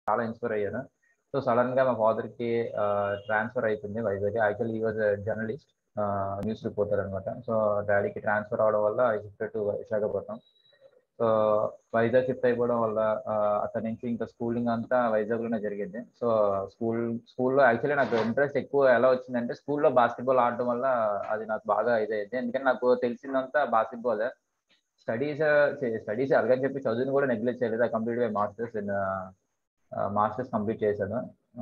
చాలా ఇన్స్పైర్ అయ్యాను so sudden గా మా ఫాదర్ కి ట్రాన్స్ఫర్ అయిపోయింది Vizag actually he was journalist news reporter అనమాట సో డాడీకి ట్రాన్స్ఫర్ అవడం వల్ల I shift to Visakhapatnam so Vizag shift అయిపోవడం వల్ల అక్కడి నుంచి ఇంకా స్కూలింగ్ అంతా వైజాగ్ లోనే జరిగింది సో స్కూల్ స్కూల్లో యాక్చువల్లీ నాకు ఇంట్రెస్ట్ ఎక్కువ ఎలా వచ్చిందంటే స్కూల్లో బాస్కెట్బాల్ ఆడటం వల్ల అది నాకు బాగా ఇదైంది ఎందుకంటే నాకు తెలిసిందంతా బాస్కెట్బాల్ స్టడీస్ స్టడీస్ అలాగని చెప్పి చదువుని కూడా నెగ్లెక్ట్ చేయలేదు complete by masters masters complete చేశాను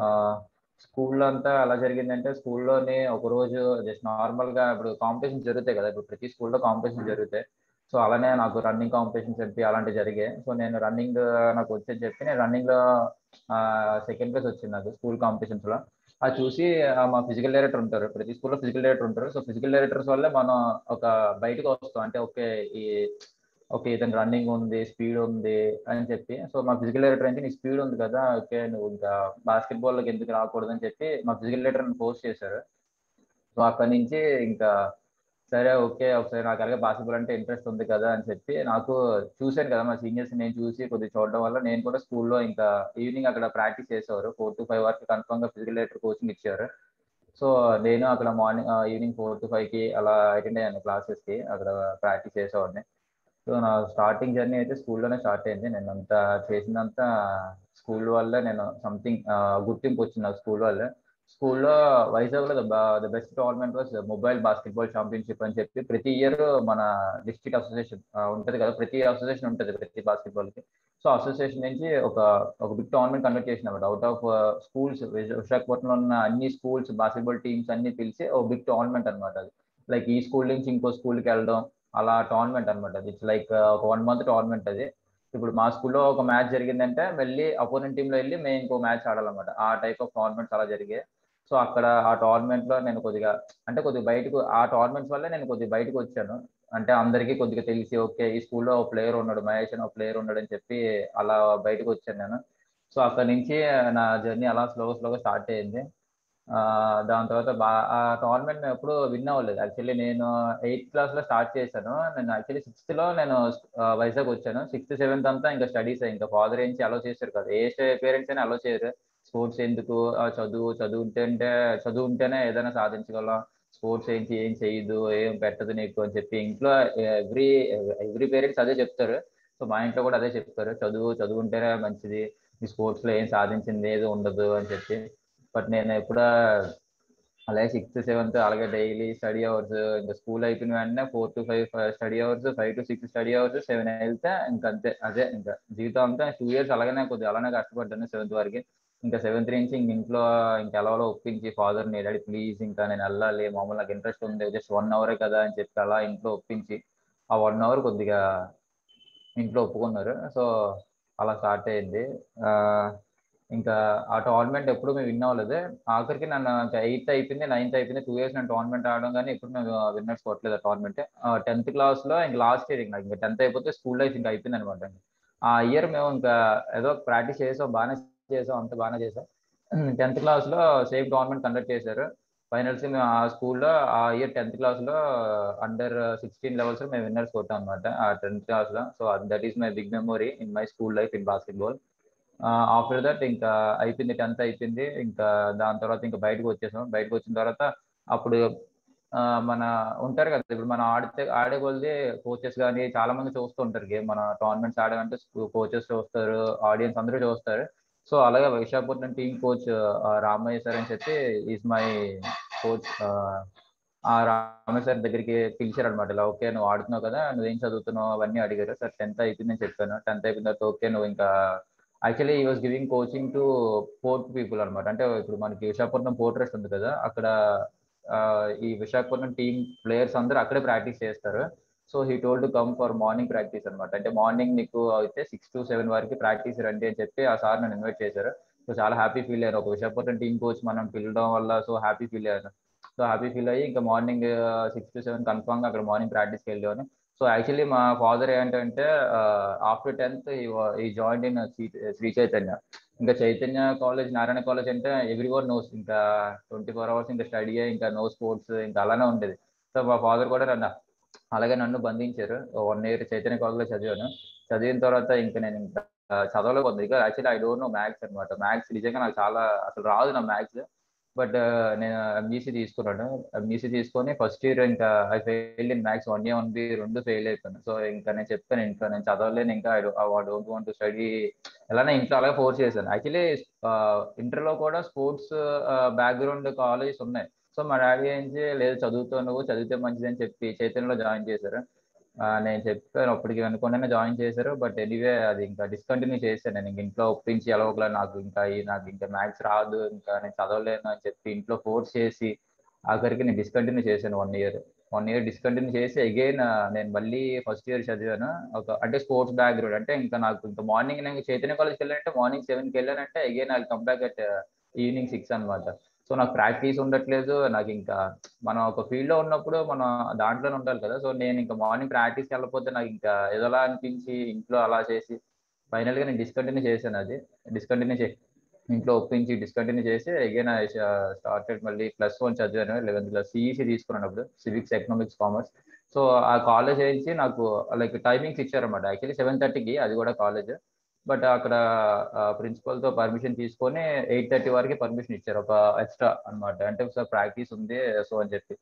స్కూల్లో అంతా ఎలా జరిగిందంటే స్కూల్లోనే ఒక రోజు జస్ట్ నార్మల్ గా ఇప్పుడు కాంపిటీషన్ జరుగుతాయి కదా ఇప్పుడు ప్రతి స్కూల్లో కాంపిటీషన్ జరుగుతాయి సో అలానే నాకు రన్నింగ్ కాంపిటీషన్ చెప్పి అలాంటివి జరిగాయి సో నేను రన్నింగ్ నాకు వచ్చేది చెప్పి నేను రన్నింగ్ లో సెకండ్ ప్లేస్ వచ్చింది నాకు స్కూల్ కాంపిటీషన్స్ లో అది చూసి మా ఫిజికల్ డైరెక్టర్ ఉంటారు ప్రతి స్కూల్లో ఫిజికల్ డైరెక్టర్ ఉంటారు సో ఫిజికల్ డైరెక్టర్స్ వల్లే మనం ఒక బయటకు వస్తాం అంటే ఓకే ఈ ఓకే ఇతను రన్నింగ్ ఉంది స్పీడ్ ఉంది అని చెప్పి సో మా ఫిజికల్ డైరెక్టర్ అంటే నీ స్పీడ్ ఉంది కదా ఓకే నువ్వు ఇంకా బాస్కెట్బాల్ లోకి ఎందుకు రాకూడదు అని చెప్పి మా ఫిజికల్ డైరెక్టర్ పోస్ట్ చేశారు సో అక్కడి నుంచి ఇంకా సరే ఓకే ఒకసారి నాకు అలాగే బాస్కెట్బాల్ అంటే ఇంట్రెస్ట్ ఉంది కదా అని చెప్పి నాకు చూశాను కదా మా సీనియర్స్ నేను చూసి కొద్దిగా చూడడం వల్ల నేను కూడా స్కూల్లో ఇంకా ఈవినింగ్ అక్కడ ప్రాక్టీస్ చేసేవారు ఫోర్ టు ఫైవ్ వరకు కన్ఫర్మ్ గా ఫిజికల్ డైరెక్టర్ కోచింగ్ ఇచ్చారు సో నేను అక్కడ morning evening four to five కి అలా అటెండ్ అయ్యాను క్లాసెస్ కి అక్కడ ప్రాక్టీస్ చేసేవాడిని సో నా స్టార్టింగ్ జర్నీ అయితే స్కూల్లోనే స్టార్ట్ అయింది నేను అంతా చేసినంత స్కూల్ వల్ల నేను సంథింగ్ గుర్తింపు వచ్చింది నాకు స్కూల్ వల్ల స్కూల్లో వైజాగ్లో the best tournament was mobile basketball championship అని చెప్పి ప్రతి ఇయర్ మన డిస్ట్రిక్ట్ అసోసియేషన్ ఉంటుంది కదా ప్రతి అసోసియేషన్ ఉంటుంది ప్రతి బాస్కెట్బాల్ కి సో అసోసియేషన్ నుంచి ఒక ఒక బిగ్ టోర్నమెంట్ కండక్ట్ చేసినమాట అవుట్ ఆఫ్ స్కూల్స్ విశాఖపట్నంలో ఉన్న అన్ని స్కూల్స్ బాస్కెట్బాల్ టీమ్స్ అన్ని పిలిచి ఒక బిగ్ టోర్నమెంట్ అనమాట అది లైక్ ఈ స్కూల్ నుంచి ఇంకో స్కూల్కి వెళ్ళడం అలా టోర్నమెంట్ అనమాట అది ఇట్స్ లైక్ ఒక వన్ మంత్ టోర్నమెంట్ అది ఇప్పుడు మా స్కూల్లో ఒక మ్యాచ్ జరిగిందంటే వెళ్ళి అపోనెంట్ టీంలో వెళ్ళి మేము ఇంకో మ్యాచ్ ఆడాలన్నమాట ఆ టైప్ ఆఫ్ టోర్నమెంట్స్ అలా జరిగాయి సో అక్కడ ఆ టోర్నమెంట్ లో నేను కొద్దిగా అంటే కొద్దిగా బయటకు ఆ టోర్నమెంట్స్ వల్ల నేను కొద్దిగా బయటకు వచ్చాను అంటే అందరికీ కొద్దిగా తెలిసి ఓకే ఈ స్కూల్లో ఒక ప్లేయర్ ఉన్నాడు మహేష్ అని ఒక ప్లేయర్ ఉన్నాడు అని చెప్పి అలా బయటకు వచ్చాను నేను సో అక్కడ నుంచి నా జర్నీ అలా స్లో స్లోగా స్టార్ట్ అయ్యింది దాని తర్వాత బా ఆ టోర్నమెంట్ మేము ఎప్పుడు విన్ అవ్వలేదు యాక్చువల్లీ నేను ఎయిత్ క్లాస్ లో స్టార్ట్ చేశాను నేను యాక్చువల్లీ సిక్స్త్ లో నేను వైజాగ్ వచ్చాను సిక్స్త్ సెవెంత్ అంతా ఇంకా స్టడీస్ ఇంకా ఫాదర్ ఏంచి అలో చేశారు కదా ఏ పేరెంట్స్ అయినా అలో చేయరు స్పోర్ట్స్ ఎందుకు చదువు చదువుంటే చదువు ఉంటేనే ఏదైనా సాధించగలం స్పోర్ట్స్ ఏంటి ఏం చేయదు ఏం పెట్టదు నీకు అని చెప్పి ఇంట్లో ఎవ్రీ ఎవ్రీ పేరెంట్స్ అదే చెప్తారు సో మా ఇంట్లో కూడా అదే చెప్తారు చదువు చదువుంటేనే మంచిది ఈ స్పోర్ట్స్ లో ఏం సాధించింది ఏది ఉండదు అని చెప్పి బట్ నేను ఎప్పుడా అలాగే సిక్స్త్ సెవెంత్ అలాగే డైలీ స్టడీ అవర్స్ ఇంకా స్కూల్ అయిపోయిన వెంటనే four to five study hours five to six study hours seven వెళ్తే ఇంకా అంతే అదే ఇంకా జీవితం అంతా టూ ఇయర్స్ అలాగనే కొద్దిగా అలానే కష్టపడ్డాను సెవెంత్ వరకు ఇంకా సెవెంత్ నుంచి ఇంక ఇంట్లో ఇంకా ఎలాలో ఒప్పించి ఫాదర్ ని డాడీ ప్లీజ్ ఇంకా నేను వెళ్ళాలి మామూలు నాకు ఇంట్రెస్ట్ ఉంది జస్ట్ వన్ అవరే కదా అని చెప్పి అలా ఇంట్లో ఒప్పించి ఆ వన్ అవర్ కొద్దిగా ఇంట్లో ఒప్పుకున్నారు సో అలా స్టార్ట్ అయింది ఇంకా ఆ టోర్నమెంట్ ఎప్పుడు మేము విన్ అవ్వలేదు ఆఖరికి నన్ను ఎయిత్ అయిపోయింది నైన్త్ అయిపోయింది టూ ఇయర్స్ నేను టోర్నమెంట్ ఆడడం కానీ ఇప్పుడు మేము విన్నర్స్ కొట్టలేదు ఆ టోర్నమెంట్ టెన్త్ క్లాస్ లో ఇంకా లాస్ట్ ఇయర్ ఇంకా ఇంకా టెన్త్ అయిపోతే స్కూల్ లైఫ్ ఇంకా అయిపోయింది అనమాట ఆ ఇయర్ మేము ఇంకా ఏదో ప్రాక్టీస్ చేసాం బాగానే చేసాం అంత బాగానే చేసాం టెన్త్ క్లాస్ లో సేమ్ టోర్నమెంట్ కండక్ట్ చేశారు ఫైనల్స్ మేము ఆ స్కూల్లో ఆ ఇయర్ టెన్త్ క్లాస్ లో అండర్ సిక్స్టీన్ లెవెల్స్ మేము విన్నర్స్ కొట్టాం అనమాట ఆ టెన్త్ క్లాస్ లో so that is my big memory in my school life in basketball after that ఇంకా అయిపోయింది టెన్త్ అయిపోయింది ఇంకా దాని తర్వాత ఇంకా బయటకు వచ్చేసాం బయటకు వచ్చిన తర్వాత అప్పుడు మన ఉంటారు కదా ఇప్పుడు మనం ఆడితే ఆడే కొలది కోచెస్ కానీ చాలా మంది చూస్తూ ఉంటారు గేమ్ మన టోర్నమెంట్స్ ఆడాలంటే కోచెస్ చూస్తారు ఆడియన్స్ అందరూ చూస్తారు సో అలాగే Visakhapatnam team coach Ramayya sir అని చెప్పి ఈజ్ మై కోచ్ ఆ రామయ్య సార్ దగ్గరికి పిలిచారు అనమాట ఇలా ఓకే నువ్వు ఆడుతున్నావు కదా నువ్వేం చదువుతున్నావు అవన్నీ అడిగారు సార్ టెన్త్ అయిపోయిందని చెప్పాను టెన్త్ అయిపోయిన తర్వాత ఓకే నువ్వు ఇంకా actually he was giving coaching to port people అనమాట అంటే ఇప్పుడు మనకి విశాఖపట్నం పోర్ట్ రెస్ట్ ఉంది కదా అక్కడ ఈ విశాఖపట్నం టీమ్ ప్లేయర్స్ అందరూ అక్కడే ప్రాక్టీస్ చేస్తారు so he told come for morning practice అనమాట అంటే మార్నింగ్ నీకు అయితే సిక్స్ టు సెవెన్ వరకు ప్రాక్టీస్ రండి అని చెప్పి ఆ సార్ నన్ను ఇన్వైట్ చేశారు సో చాలా హ్యాపీ ఫీల్ అయ్యారు ఒక విశాఖపట్నం టీమ్ కోచ్ మనం పిలవడం వల్ల సో హ్యాపీ ఫీల్ అయ్యాను సో హ్యాపీ ఫీల్ అయ్యి ఇంకా morning six to seven confirm గా అక్కడ మార్నింగ్ ప్రాక్టీస్కి వెళ్ళాను సో యాక్చువల్లీ మా ఫాదర్ ఏంటంటే after tenth he join in Sri Chaitanya ఇంకా చైతన్య కాలేజ్ నారాయణ కాలేజ్ అంటే ఎవ్రీ వన్ నోస్ ఇంకా ట్వంటీ ఫోర్ అవర్స్ ఇంకా స్టడీ ఇంకా నో స్పోర్ట్స్ ఇంకా అలానే ఉండేది సో మా ఫాదర్ కూడా నన్ను అలాగే నన్ను బంధించారు వన్ ఇయర్ చైతన్య కాలేజ్లో చదివాను చదివిన తర్వాత ఇంకా నేను ఇంకా చదవలేకపోతుంది ఇక actually I don't know maths అనమాట మ్యాథ్స్ నిజంగా నాకు చాలా అసలు రాదు నా మ్యాథ్స్ బట్ నేను ఎంఈసీ తీసుకున్నాను ఎంఈసీ తీసుకొని ఫస్ట్ ఇయర్ ఇంకా I fail in maths one year one B రెండు ఫెయిల్ అయిపోయాను సో ఇంకా నేను చెప్పాను ఇంట్లో నేను చదవలేను ఇంకా I don't want to study ఎలానే ఇంట్లో అలాగే ఫోర్స్ చేశాను యాక్చువల్లీ ఇంటర్లో కూడా స్పోర్ట్స్ బ్యాక్గ్రౌండ్ కాలేజెస్ ఉన్నాయి సో మా డాడీ ఏంచి లేదు చదువుతావు నువ్వు చదివితే మంచిది అని చెప్పి చైతన్యలో జాయిన్ చేశారు నేను చెప్పాను అప్పటికి అనుకునే జాయిన్ చేశారు బట్ ఎనీవే అది ఇంకా డిస్కంటిన్యూ చేశాను నేను ఇంట్లో ఒప్పించి ఎలా ఒకలా నాకు ఇంకా నాకు ఇంకా మ్యాథ్స్ రాదు ఇంకా నేను చదవలేను అని చెప్పి ఇంట్లో ఫోర్స్ చేసి ఆఖరికి నేను డిస్కంటిన్యూ చేశాను one year one year discontinue చేసి అగైన్ నేను మళ్ళీ ఫస్ట్ ఇయర్ చదివాను ఒక అంటే స్పోర్ట్స్ బ్యాక్గ్రౌండ్ అంటే ఇంకా నాకు ఇంకా మార్నింగ్ నేను చైతన్య కాలేజ్కి వెళ్ళానంటే మార్నింగ్ సెవెన్కి వెళ్ళానంటే again I come back at evening six అనమాట సో నాకు ప్రాక్టీస్ ఉండట్లేదు నాకు ఇంకా మనం ఒక ఫీల్డ్ లో ఉన్నప్పుడు మనం దాంట్లోనే ఉండాలి కదా సో నేను ఇంకా మార్నింగ్ ప్రాక్టీస్ వెళ్ళకపోతే నాకు ఇంకా ఏదోలా అనిపించి ఇంట్లో అలా చేసి ఫైనల్ గా నేను డిస్కంటిన్యూ చేశాను అది డిస్కంటిన్యూ చే ఇంట్లో ఒప్పించి డిస్కంటిన్యూ చేసి అగైన్ స్టార్టెడ్ మళ్ళీ ప్లస్ వన్ చదివాను లెవెన్త్ క్లాస్ సిఈసి తీసుకున్నప్పుడు సివిక్స్ ఎకనామిక్స్ కామర్స్ సో ఆ కాలేజ్ ఏంచి నాకు లైక్ టైమింగ్స్ ఇచ్చారన్నమాట యాక్చువల్లీ సెవెన్ థర్టీకి అది కూడా కాలేజ్ బట్ అక్కడ ప్రిన్సిపల్ తో పర్మిషన్ తీసుకొని ఎయిట్ థర్టీ వరకు పర్మిషన్ ఇచ్చారు ఒక ఎక్స్ట్రా అనమాట అంటే సార్ ప్రాక్టీస్ ఉంది సో అని చెప్పి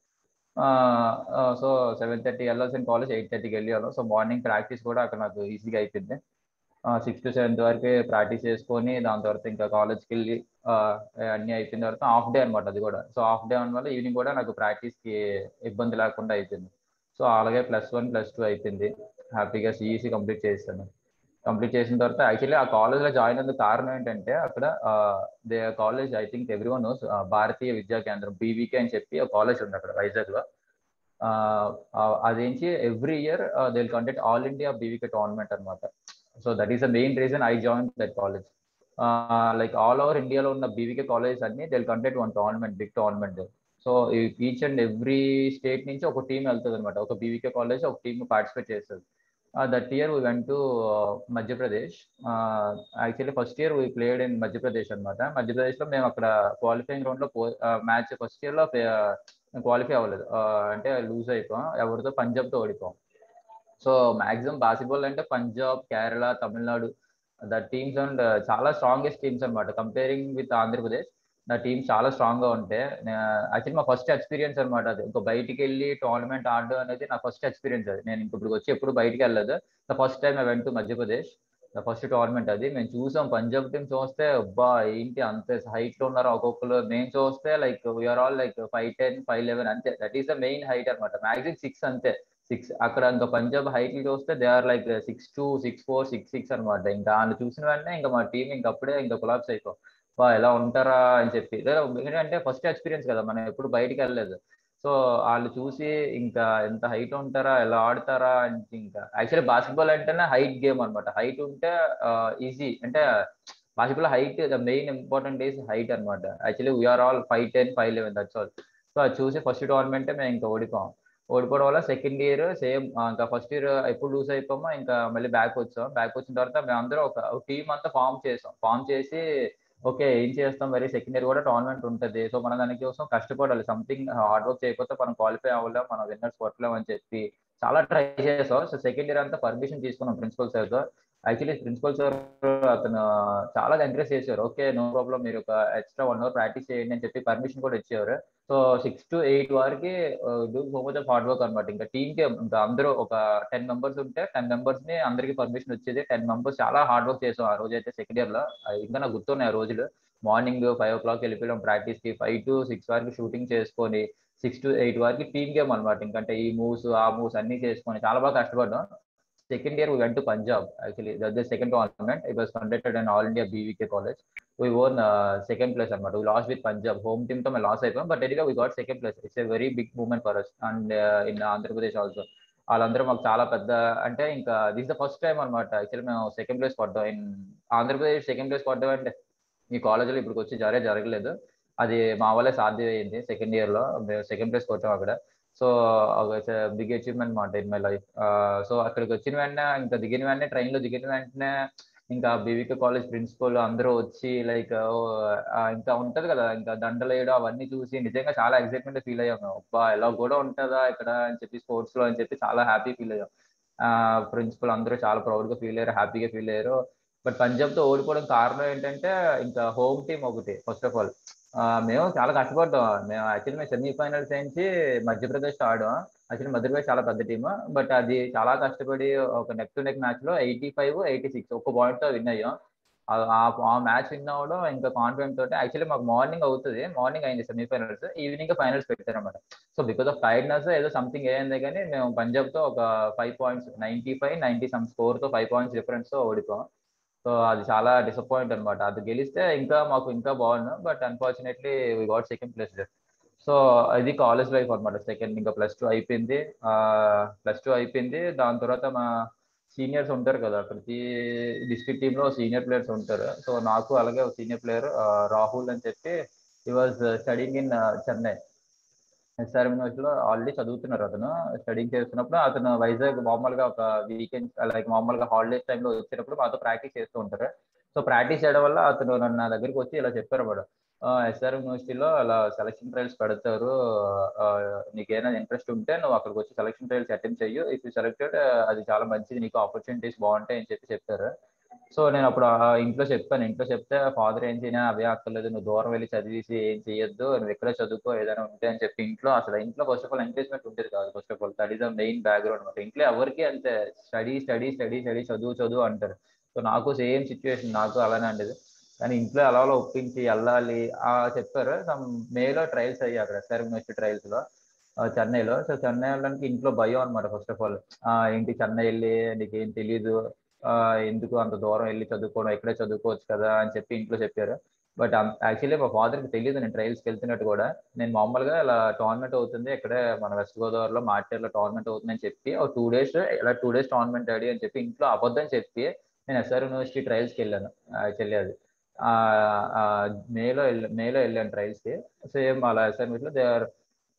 సో సెవెన్ థర్టీ వెళ్ళాల్సిన కాలేజ్ ఎయిట్ థర్టీకి వెళ్ళాను సో మార్నింగ్ ప్రాక్టీస్ కూడా అక్కడ నాకు ఈజీగా అయిపోయింది సిక్స్ టు సెవెంత్ వరకు ప్రాక్టీస్ చేసుకొని దాని తర్వాత ఇంకా కాలేజ్కి వెళ్ళి అన్ని అయిపోయిన తర్వాత హాఫ్ డే అనమాట అది కూడా సో హాఫ్ డే వల్ల ఈవినింగ్ కూడా నాకు ప్రాక్టీస్కి ఇబ్బంది లేకుండా అయిపోయింది సో అలాగే ప్లస్ వన్ ప్లస్ టూ అయిపోయింది హ్యాపీగా సిఈసి కంప్లీట్ చేశాను కంప్లీట్ చేసిన తర్వాత యాక్చువల్లీ ఆ కాలేజ్ లో జాయిన్ అయిన కారణం ఏంటంటే అక్కడ they college I think everyone Bharatiya Vidya Kendram BVK అని చెప్పి ఒక కాలేజ్ ఉంది అక్కడ వైజాగ్ లో అదేంచి every year they conduct all India BVK tournament అనమాట so that is the main reason I join that college like all over ఇండియాలో ఉన్న బీవీకే కాలేజ్ అన్ని they conduct one tournament big tournament so each and every state నుంచి ఒక team వెళ్తుంది అనమాట ఒక BVK college ఒక టీం పార్టిసిపేట్ చేస్తుంది that year we went to Madhya Pradesh actually first year we played in Madhya Pradesh అనమాట మధ్యప్రదేశ్ లో మేము అక్కడ క్వాలిఫైయింగ్ రౌండ్ లో మ్యాచ్ ఫస్ట్ ఇయర్ లో క్వాలిఫై అవ్వలేదు అంటే లూజ్ అయిపోయాం ఎవరితో పంజాబ్ తో ఓడిపోయాం సో మాక్సిమం బాస్కెట్బాల్ అంటే Punjab Kerala Tamil Nadu the teams and చాలా స్ట్రాంగెస్ట్ టీమ్స్ అనమాట కంపేరింగ్ విత్ ఆంధ్రప్రదేశ్ నా టీమ్ చాలా స్ట్రాంగ్ గా ఉంటే యాక్చువల్లీ మా ఫస్ట్ ఎక్స్పీరియన్స్ అనమాట అది ఇంకా బయటికి వెళ్ళి టోర్నమెంట్ ఆడడం అనేది నా ఫస్ట్ ఎక్స్పీరియన్స్ అది నేను ఇప్పుడు వచ్చి ఎప్పుడు బయటికి వెళ్ళలేదు the first time I went to Madhya Pradesh the first tournament అది మేము చూసాం పంజాబ్ టీం చూస్తే అబ్బా ఏంటి అంత హైట్ లో ఉన్నారు ఒక్కొక్కరు మేము చూస్తే like we are all like five ten five eleven అంతే that is the main height అనమాట మ్యాక్సిమం సిక్స్ అంతే సిక్స్ అక్కడ ఇంకా పంజాబ్ హైట్ చూస్తే they are like six two six four six six అనమాట ఇంకా వాళ్ళు చూసిన వెంటనే ఇంకా మా టీం ఇంకా అప్పుడే ఇంకా కొలాప్స్ అయిపో బా ఎలా ఉంటారా అని చెప్పి ఏంటంటే ఫస్ట్ ఎక్స్పీరియన్స్ కదా మనం ఎప్పుడు బయటికి వెళ్ళలేదు సో వాళ్ళు చూసి ఇంకా ఎంత హైట్ ఉంటారా ఎలా ఆడతారా ఇంకా యాక్చువల్లీ బాస్కెట్బాల్ అంటేనే హైట్ గేమ్ అనమాట హైట్ ఉంటే ఈజీ అంటే basketball height the main important is height అనమాట actually we are all five ten five eleven that's all so అది చూసి ఫస్ట్ టోర్నమెంట్ మేము ఇంకా ఓడిపోయాం ఓడిపోవడం వల్ల సెకండ్ ఇయర్ సేమ్ ఇంకా ఫస్ట్ ఇయర్ ఎప్పుడు లూజ్ అయిపోమో ఇంకా మళ్ళీ బ్యాక్ వచ్చాం బ్యాక్ వచ్చిన తర్వాత మేమందరం ఒక టీం అంతా ఫామ్ చేసాం ఫామ్ చేసి ఓకే ఏం చేస్తాం మరి సెకండ్ ఇయర్ కూడా టోర్నమెంట్ ఉంటుంది సో మనం దాని కోసం కష్టపడాలి సంథింగ్ హార్డ్ వర్క్ చేయకపోతే మనం క్వాలిఫై అవ్వలేం మనం విన్నర్స్ కొట్టలేం అని చెప్పి చాలా ట్రై చేసాం సో సెకండ్ ఇయర్ అంతా పర్మిషన్ తీసుకున్నాం ప్రిన్సిపల్ సార్ తో యాక్చువల్లీ ప్రిన్సిపల్ సార్ అతను చాలా ఎంకరేజ్ చేశారు ఓకే నో ప్రాబ్లం మీరు ఒక ఎక్స్ట్రా వన్ అవర్ ప్రాక్టీస్ చేయండి అని చెప్పి పర్మిషన్ కూడా ఇచ్చేవారు సో సిక్స్ టు ఎయిట్ వరకు do so much of hard work అనమాట ఇంకా టీమ్ కి ఇంకా అందరూ ఒక టెన్ మెంబర్స్ ఉంటే టెన్ మెంబర్స్ ని అందరికి పర్మిషన్ వచ్చేది టెన్ మెంబర్స్ చాలా హార్డ్ వర్క్ చేసాం ఆ రోజు అయితే సెకండ్ ఇయర్ లో ఇంకా నాకు గుర్తున్నాయి ఆ రోజులు మార్నింగ్ ఫైవ్ ఓ క్లాక్ వెళ్ళిపోయాం ప్రాక్టీస్ కి ఫైవ్ టు సిక్స్ వరకు షూటింగ్ చేసుకొని సిక్స్ టు ఎయిట్ వరకు టీమ్ గేమ్ అనమాట ఇంకంటే ఈ మూవ్స్ ఆ మూవ్స్ అన్ని చేసుకొని చాలా బాగా కష్టపడ్డాం second year vent to Punjab actually the second tournament it was conducted and all India BVK college we own second place అనమాట we last with Punjab home team తో మేము లాస్ అయిపోయాం but ఎడిగా we got second place it's a very big moment for us and in Andhra Pradesh also వాళ్ళందరూ మాకు చాలా పెద్ద అంటే ఇంకా దిస్ ద ఫస్ట్ టైం అనమాట యాక్చువల్లీ మేము సెకండ్ ప్లేస్ పడ్డాం ఇన్ ఆంధ్రప్రదేశ్ సెకండ్ ప్లేస్ పడ్డాం అంటే ఈ కాలేజీలో ఇప్పుడు వచ్చి జరే జరగలేదు అది మా వల్లే సాధ్యమైంది సెకండ్ ఇయర్ లో మేము సెకండ్ ప్లేస్ కొట్టాం అక్కడ సో బిగ్ అచీవ్మెంట్ మాట ఇన్ మై లైఫ్ సో అక్కడికి వచ్చిన వెంటనే ఇంకా దిగిన వెంటనే ట్రైన్ లో దిగిన వెంటనే ఇంకా బీవీకే కాలేజ్ ప్రిన్సిపల్ అందరూ వచ్చి లైక్ ఇంకా ఉంటది కదా ఇంకా దండలేయడం అవన్నీ చూసి నిజంగా చాలా ఎక్సైట్మెంట్ ఫీల్ అయ్యాం అబ్బా ఎలా కూడా ఉంటుందా ఇక్కడ అని చెప్పి స్పోర్ట్స్ లో అని చెప్పి చాలా హ్యాపీ ఫీల్ అయ్యాం ప్రిన్సిపల్ అందరూ చాలా ప్రౌడ్గా ఫీల్ అయ్యారు హ్యాపీగా ఫీల్ అయ్యారు బట్ పంజాబ్తో ఓడిపోవడం కారణం ఏంటంటే ఇంకా హోమ్ టీమ్ ఒకటి ఫస్ట్ ఆఫ్ ఆల్ మేము చాలా కష్టపడ్డాం మేము యాక్చువల్లీ మేము సెమీఫైనల్స్ నుంచి మధ్యప్రదేశ్ ఆడాం యాక్చువల్లీ మధ్యప్రదేశ్ చాలా పెద్ద టీమ్ బట్ అది చాలా కష్టపడి ఒక నెక్ టు నెక్ మ్యాచ్ లో ఎయిటీ ఫైవ్ ఎయిటీ సిక్స్ ఒక పాయింట్ తో విన్ అయ్యాం ఆ మ్యాచ్ విన్ అవ్వడం ఇంకా కాన్ఫిడెంట్ తోటి యాక్చువల్లీ మాకు మార్నింగ్ అవుతుంది మార్నింగ్ అయింది సెమీఫైనల్స్ ఈవినింగ్ ఫైనల్స్ పెట్టారన్నమాట సో బికాస్ ఆఫ్ టైర్డ్నెస్ ఏదో సంథింగ్ అయింది కానీ మేము పంజాబ్ తో ఒక five points ninety five ninety some score తో ఫైవ్ పాయింట్స్ డిఫరెన్స్ తో ఓడిపోయాం సో అది చాలా డిసప్పాయింట్ అనమాట అది గెలిస్తే ఇంకా మాకు ఇంకా బాగుండు but unfortunately we got second place so ఇది కాలేజ్ లైఫ్ అనమాట సెకండ్ ఇంకా ప్లస్ టూ అయిపోయింది ప్లస్ టూ అయిపోయింది దాని తర్వాత మా సీనియర్స్ ఉంటారు కదా ప్రతి డిస్ట్రిక్ట్ టీమ్ లో సీనియర్ ప్లేయర్స్ ఉంటారు సో నాకు అలాగే సీనియర్ ప్లేయర్ రాహుల్ అని చెప్పి he was studying in Chennai SR యూనివర్సిటీలో ఆల్రెడీ చదువుతున్నారు అతను స్టడింగ్ చేస్తున్నప్పుడు అతను వైజాగ్ మామూలుగా ఒక వీకెండ్ లైక్ మామూలుగా హాలిడేస్ టైంలో వచ్చినప్పుడు మాతో ప్రాక్టీస్ చేస్తూ ఉంటారు సో ప్రాక్టీస్ చేయడం వల్ల అతను నన్ను నా దగ్గరికి వచ్చి ఇలా చెప్పారు అన్నమాట ఎస్ఆర్ యూనివర్సిటీలో అలా సెలక్షన్ ట్రయల్స్ పెడతారు నీకు ఏదైనా ఇంట్రెస్ట్ ఉంటే నువ్వు అక్కడికి వచ్చి సెలక్షన్ ట్రయల్స్ అటెండ్ చెయ్యు ఇఫ్ యూ సెలెక్టెడ్ అది చాలా మంచిది నీకు ఆపర్చునిటీస్ బాగుంటాయి అని చెప్పి చెప్పారు సో నేను అప్పుడు ఇంట్లో చెప్పాను ఇంట్లో చెప్తే ఫాదర్ ఏం చేయనా అవే అక్కర్లేదు నువ్వు దూరం వెళ్ళి చదివేసి ఏం చేయొద్దు నువ్వు ఎక్కడే చదువుకో ఏదైనా ఉంటే అని చెప్పి ఇంట్లో అసలు ఇంట్లో ఫస్ట్ ఆఫ్ ఆల్ ఎంకరేజ్మెంట్ ఉండేది కాదు first of all that is the main background అనమాట ఇంట్లో ఎవరికి అంతే స్టడీ స్టడీ స్టడీ స్టడీ చదువు చదువు అంటారు సో నాకు సేమ్ సిచ్యువేషన్ నాకు అలానే ఉండేది కానీ ఇంట్లో అలా అలా ఒప్పించి వెళ్ళాలి చెప్పారు సమ్ మేలో ట్రయల్స్ అయ్యాయి అక్కడ ఎస్ఆర్ యూనివర్సిటీ ట్రయల్స్ లో చెన్నైలో సో చెన్నై వెళ్ళడానికి ఇంట్లో భయం అనమాట ఫస్ట్ ఆఫ్ ఆల్ ఏంటి చెన్నై వెళ్ళి నీకేం తెలీదు ఎందుకు అంత దూరం వెళ్ళి చదువుకోవడం ఎక్కడే చదువుకోవచ్చు కదా అని చెప్పి ఇంట్లో చెప్పారు బట్ యాక్చువల్లీ మా ఫాదర్కి తెలియదు నేను ట్రయల్స్కి వెళ్తున్నట్టు కూడా నేను మామూలుగా ఇలా టోర్నమెంట్ అవుతుంది ఇక్కడే మన వెస్ట్ గోదావరిలో మార్చేర్లో టోర్నమెంట్ అవుతుందని చెప్పి ఒక టూ డేస్ ఇలా టూ డేస్ టోర్నమెంట్ ఆడి అని చెప్పి ఇంట్లో అబద్ధం చెప్పి నేను ఎస్ఆర్ యూనివర్సిటీ ట్రయల్స్కి వెళ్ళాను యాక్చువల్లీ అది మేలో మేలో వెళ్ళాను ట్రయల్స్కి సేమ్ అలా ఎస్ఆర్ యూనివర్సిటీలో దే ఆర్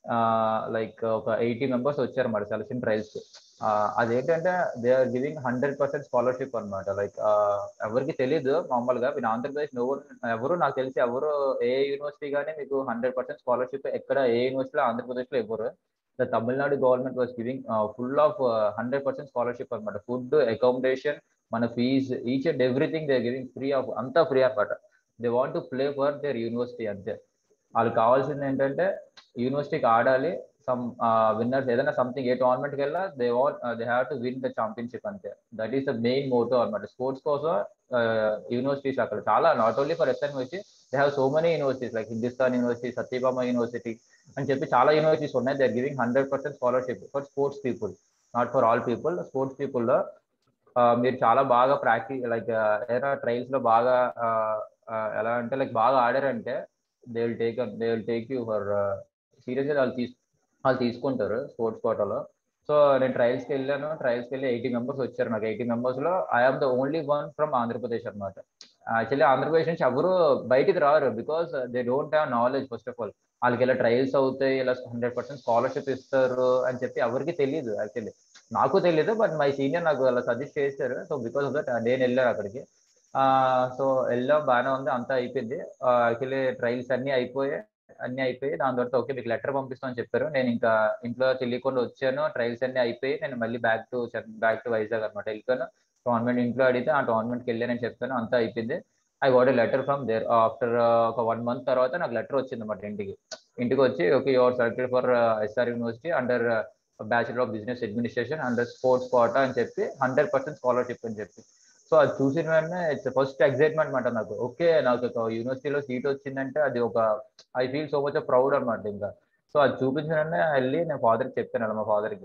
లైక్ ఒక ఎయిటీ మెంబర్స్ వచ్చారు మరి సెలక్షన్ ట్రయల్స్కి అదేంటంటే they are giving hundred percent scholarship అనమాట లైక్ ఎవరికి తెలియదు మామూలుగా మీరు ఆంధ్రప్రదేశ్ ఎవరు ఎవరు నాకు తెలిసి ఎవరు ఏ యూనివర్సిటీ కానీ మీకు హండ్రెడ్ పర్సెంట్ స్కాలర్షిప్ ఎక్కడ ఏ యూనివర్సిటీలో ఆంధ్రప్రదేశ్లో ఇవ్వరు the Tamil Nadu government was giving full of hundred percent scholarship అనమాట ఫుడ్ అకామిడేషన్ మన fees each and everything they giving free of అంతా ఫ్రీ అనమాట they want to play for their university అంతే వాళ్ళకి కావాల్సింది ఏంటంటే యూనివర్సిటీకి ఆడాలి సమ్ విన్నర్స్ ఏదైనా సంథింగ్ ఏ టోర్నమెంట్కి వెళ్ళా they want they have to win the championship అంతే that is the main motto అనమాట స్పోర్ట్స్ కోసం యూనివర్సిటీస్ అక్కడ చాలా not only for SN university they have so many universities like Hindustan university Satyabhama university అని చెప్పి చాలా యూనివర్సిటీస్ ఉన్నాయి they are giving hundred percent scholarship for sports people not for all people sports పీపుల్లో మీరు చాలా బాగా ప్రాక్టీస్ లైక్ ఏదైనా ట్రయల్స్ లో బాగా ఎలా అంటే లైక్ బాగా ఆడారంటే they will take they will take you for సీరియస్గా వాళ్ళు తీసు వాళ్ళు తీసుకుంటారు స్పోర్ట్స్ కోటాలో సో నేను ట్రయల్స్కి వెళ్ళాను ట్రయల్స్కి వెళ్ళి ఎయిటీ మెంబర్స్ వచ్చారు నాకు ఎయిటీ మెంబర్స్లో I'm the only one from Andhra Pradesh అనమాట యాక్చువల్లీ ఆంధ్రప్రదేశ్ నుంచి ఎవరు బయటికి రారు because they don't have knowledge first of all వాళ్ళకి ఇలా ట్రయల్స్ అవుతాయి ఇలా హండ్రెడ్ పర్సెంట్ స్కాలర్షిప్ ఇస్తారు అని చెప్పి ఎవరికి తెలియదు యాక్చువల్లీ నాకు తెలియదు బట్ మై సీనియర్ నాకు అలా సజెస్ట్ చేశారు సో బికాస్ ఆఫ్ దట్ నేను వెళ్ళాను అక్కడికి సో వెళ్ళాం బాగానే ఉంది అంతా అయిపోయింది యాక్చువల్లీ ట్రయల్స్ అన్నీ అయిపోయాయి అన్ని అయిపోయి దాని తర్వాత ఓకే మీకు లెటర్ పంపిస్తామని చెప్పారు నేను ఇంకా ఇంట్లో తెలియకుండా వచ్చాను ట్రయల్స్ అన్ని అయిపోయి నేను మళ్ళీ back to back to Vizag అనమాట వెళ్ళిపోయాను టోర్నమెంట్ ఇంట్లో అడిగితే ఆ టోర్నమెంట్కి వెళ్ళానని చెప్పాను అంతా అయిపోయింది I what a letter from there after ఒక వన్ మంత్ తర్వాత నాకు లెటర్ వచ్చింది అనమాట ఇంటికి ఇంటికి వచ్చి okay your selected for SR university under bachelor of business administration under sports quota అని చెప్పి హండ్రెడ్ పర్సెంట్ స్కాలర్షిప్ అని చెప్పి సో అది చూసిన వెంటనే ఇట్స్ ఫస్ట్ ఎగ్జైట్మెంట్ అనమాట నాకు ఓకే నాకు ఒక యూనివర్సిటీలో సీట్ వచ్చిందంటే అది ఒక I feel so much proud అనమాట ఇంకా సో అది చూపించిన వెంటనే వెళ్ళి నేను ఫాదర్కి చెప్పాను అలా మా ఫాదర్కి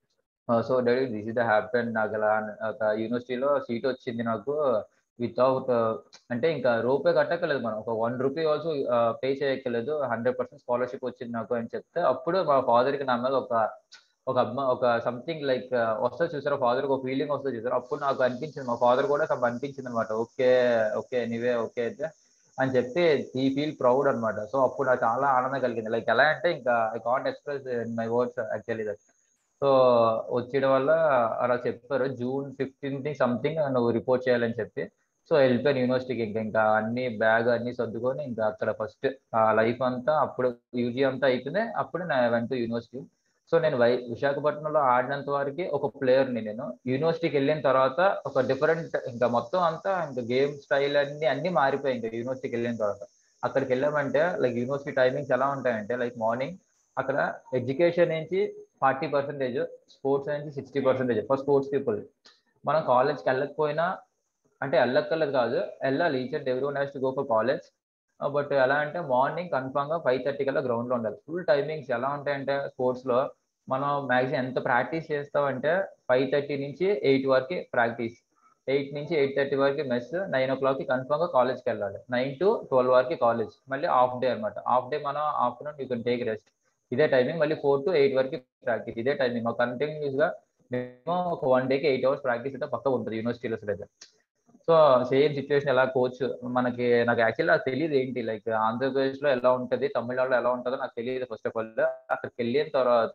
so daddy this is the happen నాకు అలా ఒక యూనివర్సిటీలో సీట్ వచ్చింది నాకు వితౌట్ అంటే ఇంకా రూపే కట్టక్కలేదు మనం ఒక వన్ రూపీ ఆల్సో పే చేయక్కర్లేదు హండ్రెడ్ పర్సెంట్ స్కాలర్షిప్ వచ్చింది నాకు అని చెప్తే అప్పుడు మా ఫాదర్కి నా మీద ఒక ఒక అమ్మ ఒక సంథింగ్ లైక్ వస్తుంది చూసారు ఫాదర్ ఒక ఫీలింగ్ వస్తుంది చూసారు అప్పుడు నాకు అనిపించింది మా ఫాదర్ కూడా నాకు అనిపించింది అనమాట ఓకే ఓకే నీవే ఓకే అయితే అని చెప్పి ఈ ఫీల్ ప్రౌడ్ అనమాట సో అప్పుడు నాకు చాలా ఆనందం కలిగింది లైక్ ఎలా అంటే ఇంకా I can't express in my words actually that so వచ్చేయడం వల్ల అలా చెప్పారు జూన్ ఫిఫ్టీన్త్ సంథింగ్ నువ్వు రిపోర్ట్ చేయాలని చెప్పి సో వెళ్ళిపోయాను యూనివర్సిటీకి ఇంకా ఇంకా అన్ని బ్యాగ్ అన్ని సర్దుకొని ఇంకా అక్కడ ఫస్ట్ ఆ లైఫ్ అంతా అప్పుడు యూజీ అంతా అయిపోయింది అప్పుడు నా వెంట యూనివర్సిటీ సో నేను వై విశాఖపట్నంలో ఆడినంత వరకు ఒక ప్లేయర్ని నేను యూనివర్సిటీకి వెళ్ళిన తర్వాత ఒక డిఫరెంట్ ఇంకా మొత్తం అంతా ఇంకా గేమ్ స్టైల్ అన్ని అన్ని మారిపోయాయి ఇంకా యూనివర్సిటీకి వెళ్ళిన తర్వాత అక్కడికి వెళ్ళామంటే లైక్ యూనివర్సిటీ టైమింగ్స్ ఎలా ఉంటాయంటే లైక్ మార్నింగ్ అక్కడ ఎడ్యుకేషన్ నుంచి ఫార్టీ పర్సెంటేజ్ స్పోర్ట్స్ నుంచి sixty percentage for sports people మనం కాలేజ్కి వెళ్ళకపోయినా అంటే వెళ్ళక్కర్లేదు కాదు వెళ్ళాలి each and every one has to go for college but ఎలా అంటే మార్నింగ్ కన్ఫామ్ గా ఫైవ్ థర్టీ కల్లా గ్రౌండ్ లో ఉండాలి ఫుల్ టైమింగ్స్ ఎలా ఉంటాయంటే స్పోర్ట్స్ లో మనం మ్యాక్సిమం ఎంత ప్రాక్టీస్ చేస్తామంటే ఫైవ్ థర్టీ నుంచి ఎయిట్ వరకు ప్రాక్టీస్ ఎయిట్ నుంచి ఎయిట్ థర్టీ వరకు మెస్ నైన్ ఓ క్లాక్కి కన్ఫామ్ గా కాలేజ్కి వెళ్ళాలి నైన్ టు ట్వెల్వ్ వరకు కాలేజ్ మళ్ళీ హాఫ్ డే అనమాట హాఫ్ డే మనం afternoon you can take rest ఇదే టైమింగ్ మళ్ళీ ఫోర్ టు ఎయిట్ వరకు ప్రాక్టీస్ ఇదే టైమింగ్ ఒక కంటిన్యూస్ గా మినిమం ఒక వన్ డేకి ఎయిట్ అవర్స్ ప్రాక్టీస్ అయితే పక్క ఉంటుంది యూనివర్సిటీలో అయితే సో సేమ్ సిచ్యువేషన్ ఎలా కోచ్ మనకి నాకు యాక్చువల్లీ నాకు తెలియదు ఏంటి లైక్ ఆంధ్రప్రదేశ్ లో ఎలా ఉంటది తమిళనాడులో ఎలా ఉంటుందో నాకు తెలియదు ఫస్ట్ ఆఫ్ ఆల్ అక్కడికి వెళ్ళిన తర్వాత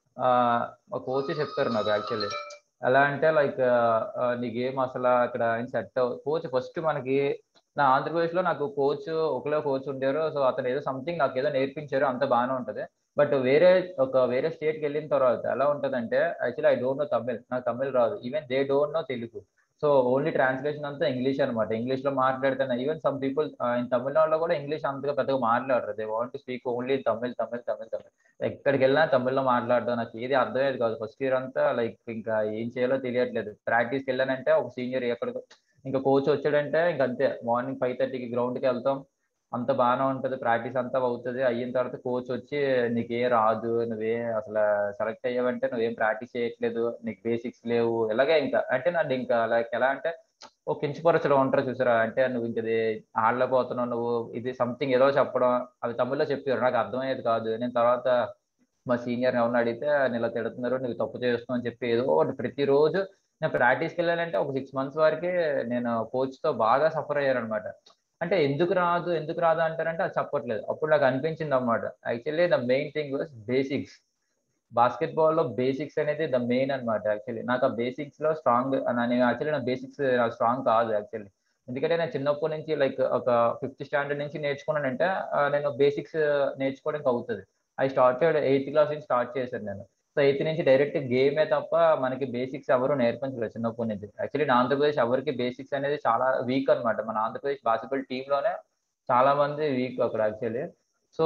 మా కోచ్ చెప్తారు నాకు యాక్చువల్లీ ఎలా అంటే లైక్ నీ గేమ్ అసలు అక్కడ సెట్ కోచ్ ఫస్ట్ మనకి నా ఆంధ్రప్రదేశ్ లో నాకు కోచ్ ఒకలో కోచ్ ఉండారు సో అతను ఏదో సంథింగ్ నాకు ఏదో నేర్పించారు అంత బాగానే ఉంటది బట్ వేరే ఒక వేరే స్టేట్ కి వెళ్ళిన తర్వాత ఎలా ఉంటదంటే actually I don't know Tamil నాకు తమిళ్ రాదు even they don't know Telugu so only translation అంతా ఇంగ్లీష్ అనమాట ఇంగ్లీష్ లో మాట్లాడుతున్నా ఈవెన్ సమ్ పీపుల్ ఇన్ తమిళనాడులో కూడా ఇంగ్లీష్ అంతగా పెద్దగా మాట్లాడరు they want to speak only Tamil Tamil Tamil Tamil ఎక్కడికి వెళ్ళినా తమిళ్లో మాట్లాడడం నాకు ఏది అర్థమయ్యేది కాదు ఫస్ట్ ఇయర్ అంతా లైక్ ఇంకా ఏం చేయాలో తెలియట్లేదు ప్రాక్టీస్కి వెళ్ళానంటే ఒక సీనియర్ ఎక్కడికో ఇంకా కోచ్ వచ్చాడంటే ఇంక అంతే మార్నింగ్ ఫైవ్ థర్టీకి గ్రౌండ్కి వెళ్తాం అంత బాగానే ఉంటుంది ప్రాక్టీస్ అంతా అవుతుంది అయిన తర్వాత కోచ్ వచ్చి నీకే రాదు నువ్వే అసలు సెలెక్ట్ అయ్యావంటే నువ్వేం ప్రాక్టీస్ చేయట్లేదు నీకు బేసిక్స్ లేవు ఇలాగే ఇంకా అంటే నన్ను ఇంకా లైక్ ఎలా అంటే ఒక కించపరచడం ఉంటారు చూసారా అంటే నువ్వు ఇంకది ఆడలేకపోతున్నావు నువ్వు ఇది సంథింగ్ ఏదో చెప్పడం అవి తమిళ్లో చెప్పారు నాకు అర్థమయ్యేది కాదు నేను తర్వాత మా సీనియర్ ఎవరిని అడిగితే నేను ఇలా తిడుతున్నారు నువ్వు తప్పు చేస్తున్నావు అని చెప్పి ఏదో ఒకటి ప్రతిరోజు నేను ప్రాక్టీస్కి వెళ్ళానంటే ఒక సిక్స్ మంత్స్ వరకు నేను కోచ్తో బాగా సఫర్ అయ్యాను అనమాట అంటే ఎందుకు రాదు ఎందుకు రాదు అంటారంటే అది చెప్పట్లేదు అప్పుడు నాకు అనిపించింది అనమాట actually the main thing was basics basketball లో బేసిక్స్ అనేది ద మెయిన్ అనమాట యాక్చువల్లీ నాకు ఆ బేసిక్స్ లో స్ట్రాంగ్ నేను యాక్చువల్లీ నా బేసిక్స్ స్ట్రాంగ్ కాదు యాక్చువల్లీ ఎందుకంటే నేను చిన్నప్పటి నుంచి లైక్ ఒక ఫిఫ్త్ స్టాండర్డ్ నుంచి నేర్చుకున్నానంటే నేను బేసిక్స్ నేర్చుకోవడానికి అవుతుంది ఐ స్టార్టెడ్ ఎయిత్ క్లాస్ నుంచి స్టార్ట్ చేశాను నేను సో ఎయిత్ నుంచి డైరెక్ట్ గేమే తప్ప మనకి బేసిక్స్ ఎవరు నేర్పించలేదు చిన్నప్పటి నుంచి యాక్చువల్లీ నా ఆంధ్రప్రదేశ్ ఎవరికి బేసిక్స్ అనేది చాలా వీక్ అనమాట మన ఆంధ్రప్రదేశ్ బాస్కెట్బాల్ టీంలోనే చాలా మంది వీక్ అక్కడ actually so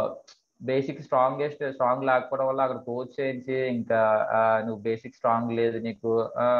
basic strongest strong లేకపోవడం వల్ల అక్కడ కోచ్ చేయించి ఇంకా నువ్వు బేసిక్ స్ట్రాంగ్ లేదు నీకు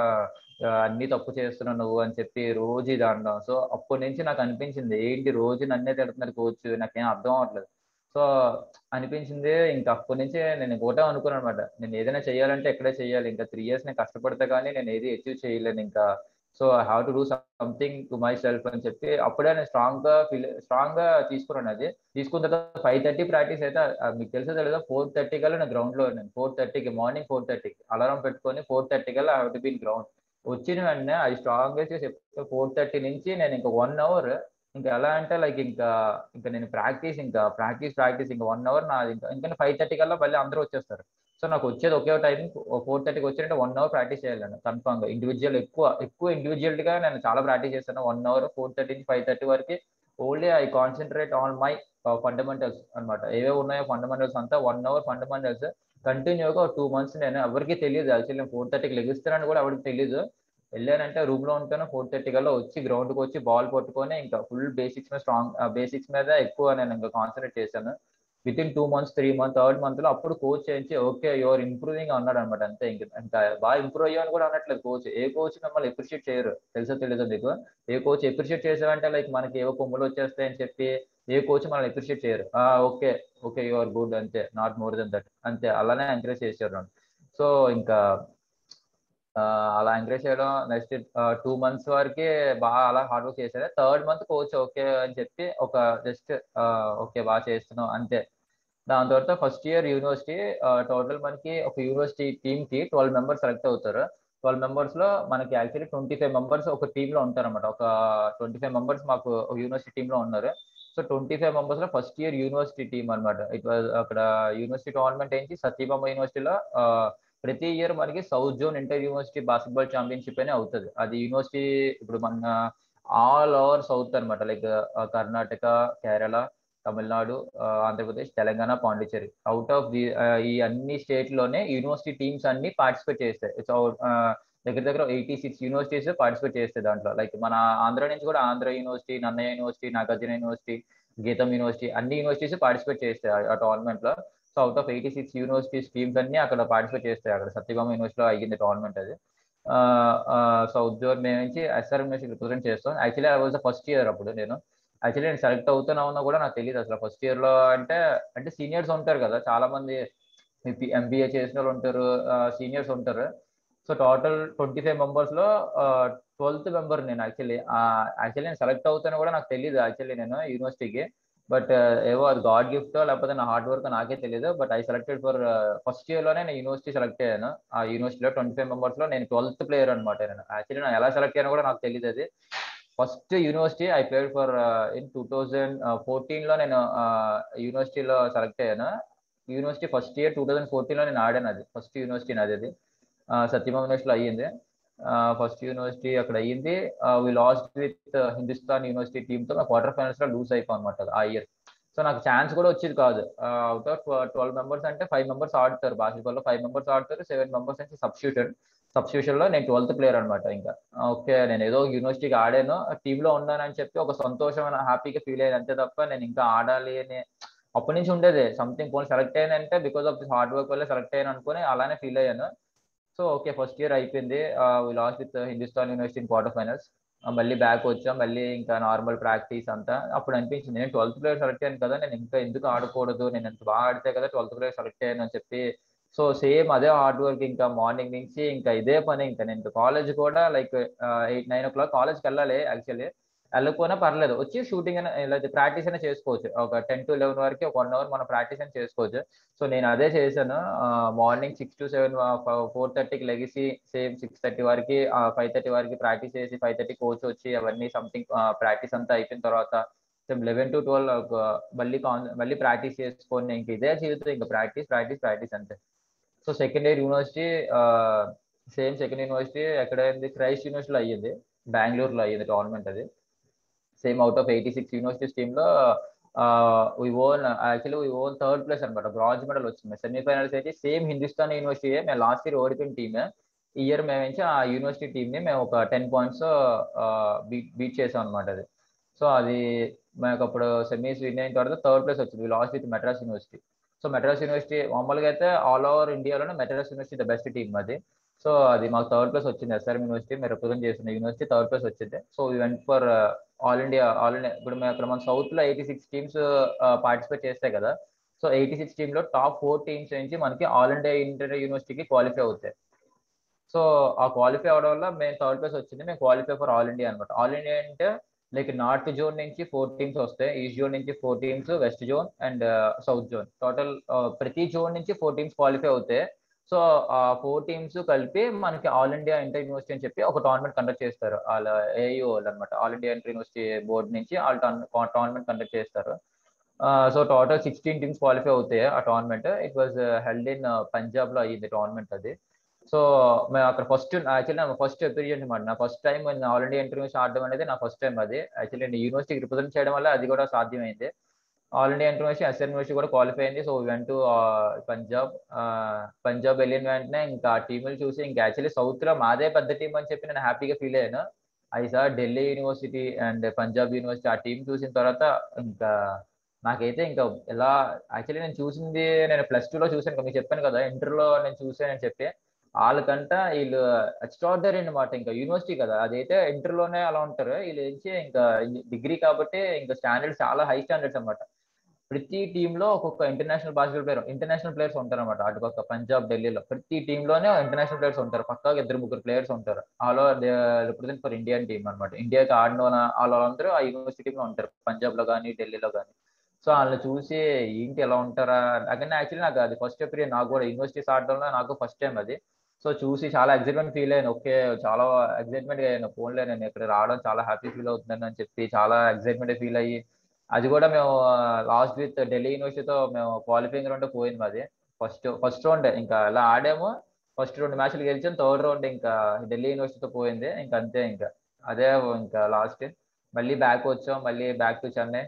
అన్ని తప్పు చేస్తున్నావు నువ్వు అని చెప్పి రోజు ఇది అనడం సో అప్పటి నుంచి నాకు అనిపించింది ఏంటి రోజు నన్నే తిడుతున్నారు కోచ్ నాకేం అర్థం అవ్వట్లేదు సో అనిపించింది ఇంకా అప్పటి నుంచి నేను ఒకటే అనుకున్నాను అనమాట నేను ఏదైనా చేయాలంటే ఎక్కడే చేయాలి ఇంకా త్రీ ఇయర్స్ నేను కష్టపడితే కానీ నేను ఏది అచీవ్ చేయలేను ఇంకా so I have to do something to myself అని చెప్పి అప్పుడే నేను స్ట్రాంగ్ గా ఫీల్ స్ట్రాంగ్ గా తీసుకున్నాను అది తీసుకున్న తర్వాత ఫైవ్ థర్టీ ప్రాక్టీస్ అయితే మీకు తెలిసే తెలియదు ఫోర్ థర్టీ కల్లా నేను గ్రౌండ్ లో నేను ఫోర్ థర్టీకి మార్నింగ్ ఫోర్ థర్టీకి అలారం పెట్టుకొని ఫోర్ థర్టీ కల్లా ఐ టు బీన్ గ్రౌండ్ వచ్చిన వెంటనే అది స్ట్రాంగెస్ట్ చెప్తే ఫోర్ థర్టీ నుంచి నేను ఇంకా వన్ అవర్ ఇంకా ఎలా అంటే లైక్ ఇంకా ఇంకా నేను ప్రాక్టీస్ ఇంకా ప్రాక్టీస్ ప్రాక్టీస్ ఇంకా వన్ అవర్ నా ఇంకా ఇంకా ఫైవ్ థర్టీ కల్లా మళ్ళీ అందరూ వచ్చేస్తారు సో నాకు వచ్చేది ఒకే టైం ఫోర్ థర్టీకి వచ్చారంటే వన్ అవర్ ప్రాక్టీస్ చేయాలి నేను కన్ఫామ్ గా ఇండివిజువల్ ఎక్కువ ఎక్కువ ఇండివిజువల్ గా నేను చాలా ప్రాక్టీస్ చేస్తాను వన్ అవర్ ఫోర్ థర్టీ నుంచి ఫైవ్ థర్టీ వరకు only I concentrate on my fundamentals అనమాట ఏవే ఉన్నాయో ఫండమెంటల్స్ అంతా వన్ అవర్ ఫండమెంటల్స్ కంటిన్యూగా టూ మంత్స్ నేను ఎవరికి తెలియదు యాక్చువల్లీ నేను ఫోర్ థర్టీకి లెగిస్తానని కూడా ఎవరికి తెలియదు వెళ్ళానంటే రూమ్ లో ఉంటాను ఫోర్ థర్టీ కల్లా వచ్చి గ్రౌండ్ కి వచ్చి బాల్ పట్టుకొని ఇంకా ఫుల్ బేసిక్స్ మీద స్ట్రాంగ్ బేసిక్స్ మీద ఎక్కువ నేను ఇంకా కాన్సన్ట్రేట్ చేశాను within two months three month third month లో అప్పుడు కోచ్ చేయించి ఓకే యువర్ ఇంప్రూవింగ్ అన్నాడు అనమాట అంతే ఇంకా ఇంకా బాగా ఇంప్రూవ్ అయ్యావని కూడా అనట్లేదు కోచ్ ఏ కోచ్ మిమ్మల్ని ఎప్రిషియేట్ చేయరు తెలుసో తెలీదు మీకు ఏ కోచ్ ఎప్రిషియేట్ చేసావంటే లైక్ మనకి ఏవో కొమ్ములు వచ్చేస్తాయని చెప్పి ఏ కోచ్ మనల్ని ఎప్రిషియేట్ చేయరు ఓకే ఓకే యువర్ గుడ్ అంతే నాట్ మోర్ దెన్ దట్ అంతే అలానే ఎంకరేజ్ చేశారు సో ఇంకా అలా ఎంకరేజ్ చేయడం నెక్స్ట్ టూ మంత్స్ వరకు బాగా అలా హార్డ్ వర్క్ చేశారు థర్డ్ మంత్ కోచ్ ఓకే అని చెప్పి ఒక జస్ట్ ఓకే బాగా చేస్తున్నాం అంతే దాని తర్వాత ఫస్ట్ ఇయర్ యూనివర్సిటీ టోటల్ మనకి ఒక యూనివర్సిటీ టీమ్ కి ట్వెల్వ్ మెంబర్స్ సెలెక్ట్ అవుతారు ట్వెల్వ్ మెంబర్స్ లో మనకి యాక్చువల్లీ ట్వంటీ ఫైవ్ మెంబర్స్ ఒక టీమ్ లో ఉంటారు అనమాట ఒక ట్వంటీ ఫైవ్ మెంబర్స్ మాకు యూనివర్సిటీ టీమ్ లో ఉన్నారు సో ట్వంటీ ఫైవ్ మెంబర్స్ లో ఫస్ట్ ఇయర్ యూనివర్సిటీ టీమ్ అనమాట ఇట్ వాజ్ అక్కడ యూనివర్సిటీ టోర్నమెంట్ ఏంటి సత్యభామ యూనివర్సిటీలో ప్రతి ఇయర్ మనకి south zone inter university basketball championship అనే అవుతుంది అది యూనివర్సిటీ ఇప్పుడు మన ఆల్ ఓవర్ సౌత్ అనమాట like Karnataka Kerala Tamil Nadu Andhra Pradesh Telangana Pondicherry out of the ఈ అన్ని స్టేట్ లోనే యూనివర్సిటీ టీమ్స్ అన్ని పార్టిసిపేట్ చేస్తాయి ఇట్స్ దగ్గర దగ్గర ఎయిటీ సిక్స్ యూనివర్సిటీస్ పార్టిసిపేట్ చేస్తాయి దాంట్లో లైక్ మన ఆంధ్ర నుంచి కూడా Andhra university Nannaya university Nagarjuna university Gitam university అన్ని యూనివర్సిటీస్ పార్టిసిపేట్ చేస్తాయి ఆ టోర్నమెంట్ లో so out of eighty six universities teams అన్ని అక్కడ పార్టిసిపేట్ చేస్తాయి అక్కడ సత్యభామ యూనివర్సిటీలో అయ్యింది టోర్నమెంట్ అది సౌత్ జోన్ మేము నుంచి ఎస్ఆర్ యూనివర్సిటీ రిప్రజెంట్ చేస్తాం actually I was the first year అప్పుడు నేను యాక్చువల్లీ నేను సెలెక్ట్ అవుతున్నా ఉన్నా కూడా నాకు తెలియదు అసలు ఫస్ట్ ఇయర్ లో అంటే అంటే సీనియర్స్ ఉంటారు కదా చాలా మంది ఎంబీఏ చేసిన వాళ్ళు ఉంటారు సీనియర్స్ ఉంటారు so total twenty five members లో ట్వెల్త్ మెంబర్ నేను యాక్చువల్లీ యాక్చువల్లీ నేను సెలెక్ట్ అవుతాను కూడా నాకు తెలియదు యాక్చువల్లీ నేను యూనివర్సిటీకి బట్ ఏవో అది గాడ్ గిఫ్ట్ లేకపోతే నా హార్డ్ వర్క్ నాకే తెలియదు but I selected for first year లోనే నేను యూనివర్సిటీ సెలెక్ట్ అయ్యాను ఆ యూనివర్సిటీలో ట్వంటీ ఫైవ్ మెంబర్స్ లో నేను ట్వెల్త్ ప్లేయర్ అనమాట నేను యాక్చువల్లీ నేను ఎలా సెలెక్ట్ అయ్యానో కూడా నాకు తెలియదు అది first university I played for in two thousand fourteen లో నేను యూనివర్సిటీలో సెలెక్ట్ అయ్యాను university first year two thousand fourteen లో నేను ఆడాను అది ఫస్ట్ యూనివర్సిటీ నాది అది సత్యభామ యూనివర్సిటీలో అయ్యింది ఫస్ట్ యూనివర్సిటీ అక్కడ అయ్యింది we lost with Hindustan university team తో క్వార్టర్ ఫైనల్స్ లో లూజ్ అయిపోయి అనమాట ఆ ఇయర్ సో నాకు ఛాన్స్ కూడా వచ్చేది కాదు అవుట్ ఆఫ్ ట్వెల్వ్ మెంబర్స్ అంటే ఫైవ్ మెంబర్స్ ఆడతారు బాస్కెట్బాల్ లో ఫైవ్ మెంబర్స్ ఆడతారు సెవెన్ మెంబర్స్ నుంచి సబ్స్టిట్యూటెడ్ సబ్స్టిట్యూషన్ లో నేను ట్వెల్త్ ప్లేయర్ అనమాట ఇంకా ఓకే నేను ఏదో యూనివర్సిటీకి ఆడాను టీమ్ లో ఉన్నానని చెప్పి ఒక సంతోషం హ్యాపీగా ఫీల్ అయ్యేది అంతే తప్ప నేను ఇంకా ఆడాలి అని అప్పటి నుంచి ఉండేది సంథింగ్ పోనీ సెలెక్ట్ అయ్యానంటే because of this hard work వల్ల సెలెక్ట్ అయ్యాను అనుకుని అలానే ఫీల్ అయ్యాను సో ఓకే ఫస్ట్ ఇయర్ అయిపోయింది lost with Hindustan university quarter finals మళ్ళీ బ్యాక్ వచ్చాం మళ్ళీ ఇంకా నార్మల్ ప్రాక్టీస్ అంతా అప్పుడు అనిపించింది నేను ట్వెల్త్ ప్లేయర్ సెలెక్ట్ అయ్యాను కదా నేను ఇంకా ఎందుకు ఆడకూడదు నేను ఎంత బాగా ఆడితే కదా ట్వెల్త్ ప్లేయర్ సెలెక్ట్ అయ్యాను అని చెప్పి సో సేమ్ అదే హార్డ్ వర్క్ ఇంకా మార్నింగ్ నుంచి ఇంకా ఇదే పని ఇంకా నేను కాలేజ్ కూడా like eight nine o'clock కాలేజ్కి వెళ్ళాలి యాక్చువల్లీ వెళ్ళకపోయినా పర్లేదు వచ్చి షూటింగ్ అయినా ప్రాక్టీస్ అయినా చేసుకోవచ్చు ఒక టెన్ టు లెవెన్ వరకు ఒక వన్ అవర్ మనం ప్రాక్టీస్ అయినా చేసుకోవచ్చు సో నేను అదే చేశాను morning six to seven four థర్టీకి లెగిసి సేమ్ సిక్స్ థర్టీ వరకు ఫైవ్ థర్టీ వరకు ప్రాక్టీస్ చేసి ఫైవ్ థర్టీ కోచ్ వచ్చి అవన్నీ సంథింగ్ ప్రాక్టీస్ అంతా అయిపోయిన తర్వాత లెవెన్ టు ట్వెల్వ్ మళ్ళీ మళ్ళీ ప్రాక్టీస్ చేసుకొని ఇంక ఇదే జీవితం ఇంకా ప్రాక్టీస్ ప్రాక్టీస్ ప్రాక్టీస్ అంతే so second year university same second university ఎక్కడ అయింది క్రైస్ట్ యూనివర్సిటీలో అయ్యింది బెంగళూరులో అయ్యింది టోర్నమెంట్ అది same out of eighty six universities టీంలో we won actually we won third place అనమాట బ్రాంజ్ మెడల్ వచ్చింది సెమీఫైనల్స్ అయితే సేమ్ హిందుస్థాన్ యూనివర్సిటీ మేము లాస్ట్ ఇయర్ ఓడిపోయిన టీమే ఈ ఇయర్ మేము నుంచి ఆ యూనివర్సిటీ టీమ్ని మేము ఒక టెన్ పాయింట్స్ బీట్ బీట్ చేసాం అనమాట అది సో అది మాకు అప్పుడు సెమీస్ విన్ అయిన తర్వాత థర్డ్ ప్లేస్ వచ్చింది lost with Madras university so Madras university మామూలుగా అయితే ఆల్ ఓవర్ ఇండియాలోనే Madras university the best team అది సో అది మాకు థర్డ్ ప్లేస్ వచ్చింది ఎస్ఆర్ఎం యూనివర్సిటీ మేము రిప్రజెంట్ చేసిన యూనివర్సిటీ థర్డ్ ప్లేస్ వచ్చింది so we went for all India all India ఇప్పుడు మేము అక్కడ మన సౌత్ లో ఎయిటీ సిక్స్ టీమ్స్ పార్టిసిపేట్ చేస్తాయి కదా సో ఎయిటీ సిక్స్ టీమ్ లో టాప్ ఫోర్ టీమ్స్ నుంచి మనకి ఆల్ ఇండియా ఇంటర్ యూనివర్సిటీకి క్వాలిఫై అవుతాయి సో ఆ క్వాలిఫై అవడం వల్ల మేము థర్డ్ ప్లేస్ వచ్చింది మేము క్వాలిఫై ఫర్ ఆల్ ఇండియా అనమాట ఆల్ ఇండియా అంటే లైక్ నార్త్ జోన్ నుంచి ఫోర్ టీమ్స్ వస్తాయి ఈస్ట్ జోన్ నుంచి four teams west zone and south zone total ప్రతి జోన్ నుంచి ఫోర్ టీమ్స్ క్వాలిఫై అవుతాయి సో ఆ ఫోర్ టీమ్స్ కలిపి మనకి ఆల్ ఇండియా ఇంటర్ యూనివర్సిటీ అని చెప్పి ఒక టోర్నమెంట్ కండక్ట్ చేస్తారు వాళ్ళ ఏయూ అనమాట all India inter university board నుంచి వాళ్ళు టోర్నమెంట్ కండక్ట్ చేస్తారు so total sixteen teams qualify అవుతాయి ఆ tournament it was held in Punjab లో అయ్యింది టోర్నమెంట్ అది సో మేము అక్కడ ఫస్ట్ యాక్చువల్లీ నా ఫస్ట్ ఎపీరియడ్ అనమాట నా first time all India interviews ఆడడం అనేది నా ఫస్ట్ టైం అది యాక్చువల్లీ నేను యూనివర్సిటీకి రిప్రజెంట్ చేయడం వల్ల అది కూడా సాధ్యమైంది all India interviews SR university కూడా క్వాలిఫై అయింది so went to Punjab Punjab వెళ్ళిన వెంటనే ఇంకా టీములు చూసి ఇంకా యాక్చువల్లీ సౌత్ లో మాదే పెద్ద టీం అని చెప్పి నేను హ్యాపీగా ఫీల్ అయ్యాను అది sir Delhi university and Punjab university ఆ టీం చూసిన తర్వాత ఇంకా నాకైతే ఇంకా ఎలా యాక్చువల్లీ నేను చూసింది నేను ప్లస్ టూలో చూసాను ఇంకా మీకు చెప్పాను కదా ఇంటర్లో నేను చూసానని చెప్పి వాళ్ళకంట వీళ్ళు ఎక్స్ట్రాడనరీ అనమాట ఇంకా యూనివర్సిటీ కదా అదైతే ఇంటర్లోనే అలా ఉంటారు వీళ్ళు నుంచి ఇంకా డిగ్రీ కాబట్టి ఇంకా స్టాండర్డ్స్ చాలా హై స్టాండర్డ్స్ అనమాట ప్రతి టీంలో ఒక్కొక్క international basket player international players ఉంటారు అనమాట అటుపక్క పంజాబ్ ఢిల్లీలో ప్రతి టీంలోనే ఇంటర్నేషనల్ ప్లేయర్స్ ఉంటారు పక్కా ఇద్దరు ముగ్గురు ప్లేయర్స్ ఉంటారు all over represent for Indian team అనమాట ఇండియాకి ఆడిన వాళ్ళ వాళ్ళందరూ ఆ యూనివర్సిటీలో ఉంటారు పంజాబ్ లో కానీ ఢిల్లీలో కానీ సో వాళ్ళని చూసి ఏంటి ఎలా ఉంటారా అక్కడ యాక్చువల్లీ నాకు అది ఫస్ట్ పీరియడ్ నాకు కూడా యూనివర్సిటీస్ ఆడడంలో నాకు ఫస్ట్ టైం అది సో చూసి చాలా ఎక్సైట్మెంట్ ఫీల్ అయ్యాను ఓకే చాలా ఎక్సైట్మెంట్ అయ్యాను ఫోన్లో నేను ఇక్కడ రావడం చాలా హ్యాపీ ఫీల్ అవుతుందని అని చెప్పి చాలా ఎక్సైట్మెంట్ ఫీల్ అయ్యి అది కూడా మేము లాస్ట్ విత్ ఢిల్లీ యూనివర్సిటీతో మేము క్వాలిఫైయింగ్ రౌండ్ పోయింది మాది ఫస్ట్ ఫస్ట్ రౌండ్ ఇంకా అలా ఆడాము ఫస్ట్ రెండు మ్యాచ్లు గెలిచాం థర్డ్ రౌండ్ ఇంకా ఢిల్లీ యూనివర్సిటీతో పోయింది ఇంకా అంతే ఇంకా అదే ఇంకా లాస్ట్ మళ్ళీ బ్యాక్ వచ్చాం మళ్ళీ back to Chennai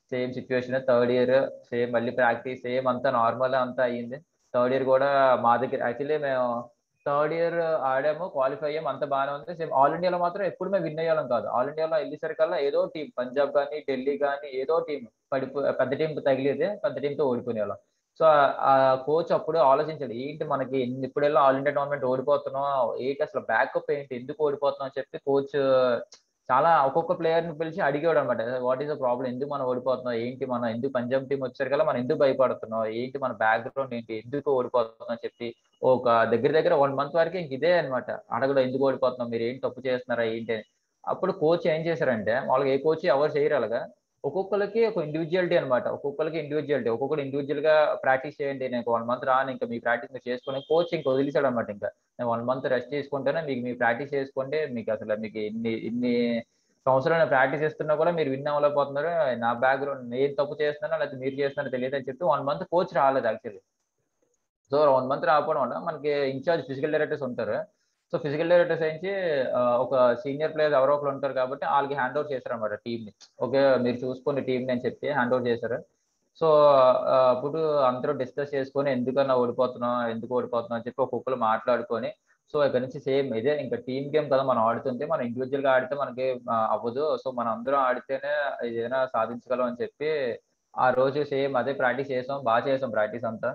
same situation third year same మళ్ళీ ప్రాక్టీస్ సేమ్ అంతా నార్మల్ అంతా అయ్యింది థర్డ్ ఇయర్ కూడా మా దగ్గర యాక్చువల్లీ మేము థర్డ్ ఇయర్ ఆడాము క్వాలిఫై అయ్యాము అంత బాగానే ఉంది సేమ్ ఆల్ ఇండియాలో మాత్రం ఎప్పుడు మేము విన్ అయ్యాలం కాదు ఆల్ ఇండియాలో వెళ్ళేసరికల్లా ఏదో టీం పంజాబ్ కానీ ఢిల్లీ కానీ ఏదో టీం పడిపో పెద్ద టీం తగిలేదే పెద్ద టీంతో ఓడిపోయిన సో ఆ కోచ్ అప్పుడు ఆలోచించాడు ఏంటి మనకి ఇప్పుడు వెళ్ళి ఆల్ ఇండియా టోర్నమెంట్ ఓడిపోతున్నాం ఏంటి అసలు బ్యాకప్ ఏంటి ఎందుకు ఓడిపోతున్నాం అని చెప్పి కోచ్ చాలా ఒక్కొక్క ప్లేయర్ ని పిలిచి అడిగాడు అనమాట వాట్ ఈస్ ద ప్రాబ్లం ఎందుకు మనం ఓడిపోతున్నాం ఏంటి మనం ఎందుకు పంజాబ్ టీం వచ్చారు కదా మనం ఎందుకు భయపడుతున్నాం ఏంటి మన బ్యాక్గ్రౌండ్ ఏంటి ఎందుకు ఓడిపోతున్నాం అని చెప్పి ఒక దగ్గర దగ్గర వన్ మంత్ వరకు ఇంక ఇదే అనమాట అడగడం ఎందుకు ఓడిపోతున్నాం మీరు ఏంటి తప్పు చేస్తున్నారా ఏంటి అని అప్పుడు కోచ్ ఏం చేశారంటే వాళ్ళకి ఏ కోచ్ ఎవరు చేయరు అలాగా ఒక్కొక్కరికి ఒక ఇండివిజువాలిటీ అనమాట ఒక్కొక్కరికి ఇండివిజువాలిటీ ఒక్కొక్కరు ఇండివిజువల్ గా ప్రాక్టీస్ చేయండి నేను వన్ మంత్ రాను ఇంకా మీ ప్రాక్టీస్ మీరు చేసుకుని కోచ్ ఇంకా వదిలేశాడు అనమాట ఇంకా నేను వన్ మంత్ రెస్ట్ చేసుకుంటేనే మీకు మీ ప్రాక్టీస్ చేసుకోండి మీకు అసలు మీకు ఇన్ని ఇన్ని సంవత్సరాలు ప్రాక్టీస్ చేస్తున్నా కూడా మీరు విన్ అవ్వలేకపోతున్నారు నా బ్యాక్గ్రౌండ్ నేను తప్పు చేస్తున్నానో లేకపోతే మీరు చేస్తున్నారో తెలియదు అని చెప్పి వన్ మంత్ కోచ్ రాలేదు యాక్చువల్లీ సో వన్ మంత్ రాకపోవడం వల్ల మనకి ఇన్ఛార్జ్ ఫిజికల్ డైరెక్టర్స్ ఉంటారు సో ఫిజికల్ డైరెక్టర్స్ ఏంచి ఒక సీనియర్ ప్లేయర్స్ ఎవరో ఒకరు ఉంటారు కాబట్టి వాళ్ళకి హ్యాండ్ ఓవర్ చేశారు అనమాట టీంని ఓకే మీరు చూసుకోండి టీంని అని చెప్పి హ్యాండ్ ఓవర్ చేశారు సో అప్పుడు అందరూ డిస్కస్ చేసుకొని ఎందుకన్నా ఓడిపోతున్నాం ఎందుకు ఓడిపోతున్నాం అని చెప్పి ఒక్కొక్కరు మాట్లాడుకొని సో ఇక్కడ నుంచి సేమ్ ఇదే ఇంకా టీమ్ గేమ్ కదా మనం ఆడుతుంటే మనం ఇండివిజువల్ గా ఆడితే మనకి అవ్వదు సో మనం అందరం ఆడితేనే ఏదైనా సాధించగలం అని చెప్పి ఆ రోజు సేమ్ అదే ప్రాక్టీస్ చేసాం బాగా చేసాం ప్రాక్టీస్ అంతా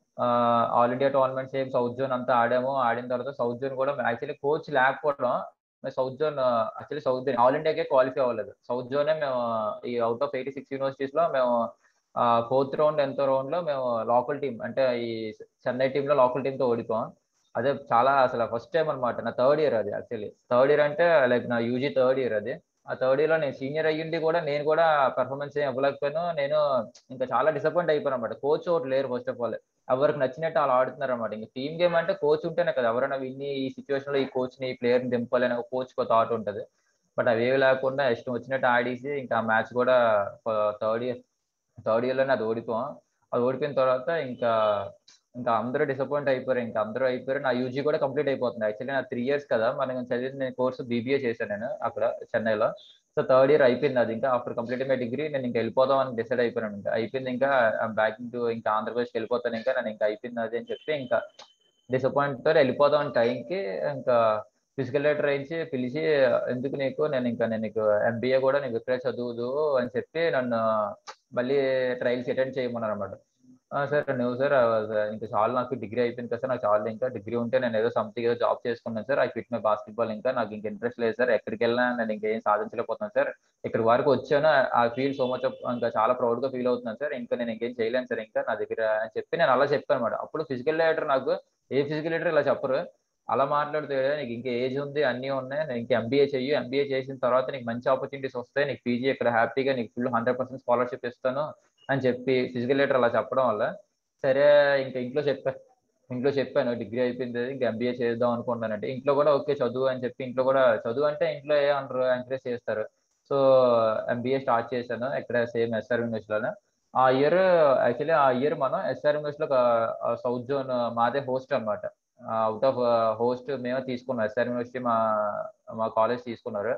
all India tournament same south zone అంతా ఆడాము ఆడిన తర్వాత సౌత్ జోన్ కూడా యాక్చువల్లీ కోచ్ లేకపోవడం south zone actually south zone all ఇండియాకే క్వాలిఫై అవ్వలేదు సౌత్ జోనే మేము ఈ out of eighty six universities లో మేము ఫోర్త్ రౌండ్ ఎంతో రౌండ్ లో మేము లోకల్ టీం అంటే ఈ చెన్నై టీమ్ లో లోకల్ టీమ్ తో ఓడిపోం అదే చాలా అసలు ఫస్ట్ టైం అనమాట నా థర్డ్ ఇయర్ అది యాక్చువల్లీ థర్డ్ ఇయర్ అంటే లైక్ నా యూజీ థర్డ్ ఇయర్ అది ఆ థర్డ్ ఇయర్ లో నేను సీనియర్ అయ్యింది కూడా నేను కూడా పర్ఫార్మెన్స్ ఏం ఇవ్వలేకపోయాను నేను ఇంకా చాలా డిసప్పాయింట్ అయిపోయాను అనమాట కోచ్ ఒకటి లేరు ఫస్ట్ ఆఫ్ ఆల్ ఎవరికి నచ్చినట్టు అలా ఆడుతున్నారు అనమాట ఇంకా టీమ్ గేమ్ అంటే కోచ్ ఉంటేనే కదా ఎవరైనా విన్ని ఈ సిచ్యువేషన్ లో ఈ కోచ్ ని ఈ ప్లేయర్ ని దింపాలని ఒక కోచ్ ఒక థాట్ ఉంటుంది బట్ అవేవి లేకుండా ఇష్టం వచ్చినట్టు ఆడేసి ఇంకా మ్యాచ్ కూడా థర్డ్ ఇయర్ థర్డ్ ఇయర్ లోనే అది ఓడిపోయాం అది ఓడిపోయిన తర్వాత ఇంకా ఇంకా అందరూ డిసప్పాయింట్ అయిపోయారు ఇంకా అందరూ అయిపోయారు నా యూజీ కూడా కంప్లీట్ అయిపోతుంది యాక్చువల్లీ నా త్రీ ఇయర్స్ కదా మనం చదివిన కోర్సు బీబీఏ చేశాను నేను అక్కడ చెన్నైలో సో థర్డ్ ఇయర్ అయిపోయింది అది ఇంకా ఆఫ్టర్ కంప్లీట్ మై డిగ్రీ నేను ఇంకా వెళ్ళిపోదాం అని డిసైడ్ అయిపోయాను ఇంకా అయిపోయింది ఇంకా బ్యాక్ టు ఇంకా ఆంధ్రప్రదేశ్కి వెళ్ళిపోతాను ఇంకా నేను ఇంకా అయిపోయింది అది అని చెప్పి ఇంకా డిసప్పాయింట్ తో వెళ్ళిపోదాం అని టైంకి ఇంకా ఫిజికల్ లెటర్ వేయించి పిలిచి ఎందుకు నీకు నేను ఇంకా నేను నీకు ఎంబీఏ కూడా నీకు ఇక్కడే చదువుదు అని చెప్పి నన్ను మళ్ళీ ట్రయల్స్ అటెండ్ చేయమన్నారు అనమాట సార్ నువ్వు సార్ ఇంకా చాలు నాకు డిగ్రీ అయిపోయింది కదా సార్ నాకు చాలు ఇంకా డిగ్రీ ఉంటే నేను ఏదో సంథింగ్ ఏదో జాబ్ చేసుకున్నాను sir I fit my basketball ఇంకా నాకు ఇంక ఇంట్రెస్ట్ లేదు సార్ ఎక్కడికి వెళ్ళినా నేను ఇంకేం సాధించలేకపోతున్నాను సార్ ఇక్కడ వరకు వచ్చాను ఆ ఫీల్ సో మచ్ ఇంకా చాలా ప్రౌడ్ గా ఫీల్ అవుతున్నాను సార్ ఇంకా నేను ఇంకేం చేయలేను సార్ ఇంకా నా దగ్గర అని చెప్పి నేను అలా చెప్పాను అనమాట అప్పుడు ఫిజికల్ లీడర్ నాకు ఏ ఫిజికల్ లీడర్ ఇలా చెప్పరు అలా మాట్లాడుతూ నీకు ఇంకా ఏజ్ ఉంది అన్నీ ఉన్నాయి నేను ఇంకా ఎంబీఏ చెయ్యి ఎంబీఏ చేసిన తర్వాత నీకు మంచి ఆపర్చునిటీస్ వస్తాయి నీకు పీజీ ఇక్కడ హ్యాపీగా నీకు ఫుల్ హండ్రెడ్ పర్సెంట్ స్కాలర్షిప్ ఇస్తాను అని చెప్పి ఫిజికల్ లీడర్ అలా చెప్పడం వల్ల సరే ఇంకా ఇంట్లో చెప్పా ఇంట్లో చెప్పాను డిగ్రీ అయిపోయింది ఇంకా ఎంబీఏ చేద్దాం అనుకుంటానంటే ఇంట్లో కూడా ఓకే చదువు అని చెప్పి ఇంట్లో కూడా చదువు అంటే ఇంట్లో ఏ అంటారు ఎంకరేజ్ చేస్తారు సో ఎంబీఏ స్టార్ట్ చేశాను ఇక్కడ సేమ్ ఎస్ఆర్ యూనివర్సిటీలోనే ఆ ఇయర్ యాక్చువల్లీ ఆ ఇయర్ మనం ఎస్ఆర్ యూనివర్సిటీలో సౌత్ జోన్ మాదే హోస్ట్ అనమాట అవుట్ ఆఫ్ హోస్ట్ మేమే తీసుకున్నాం ఎస్ఆర్ యూనివర్సిటీ మా మా కాలేజ్ తీసుకున్నారు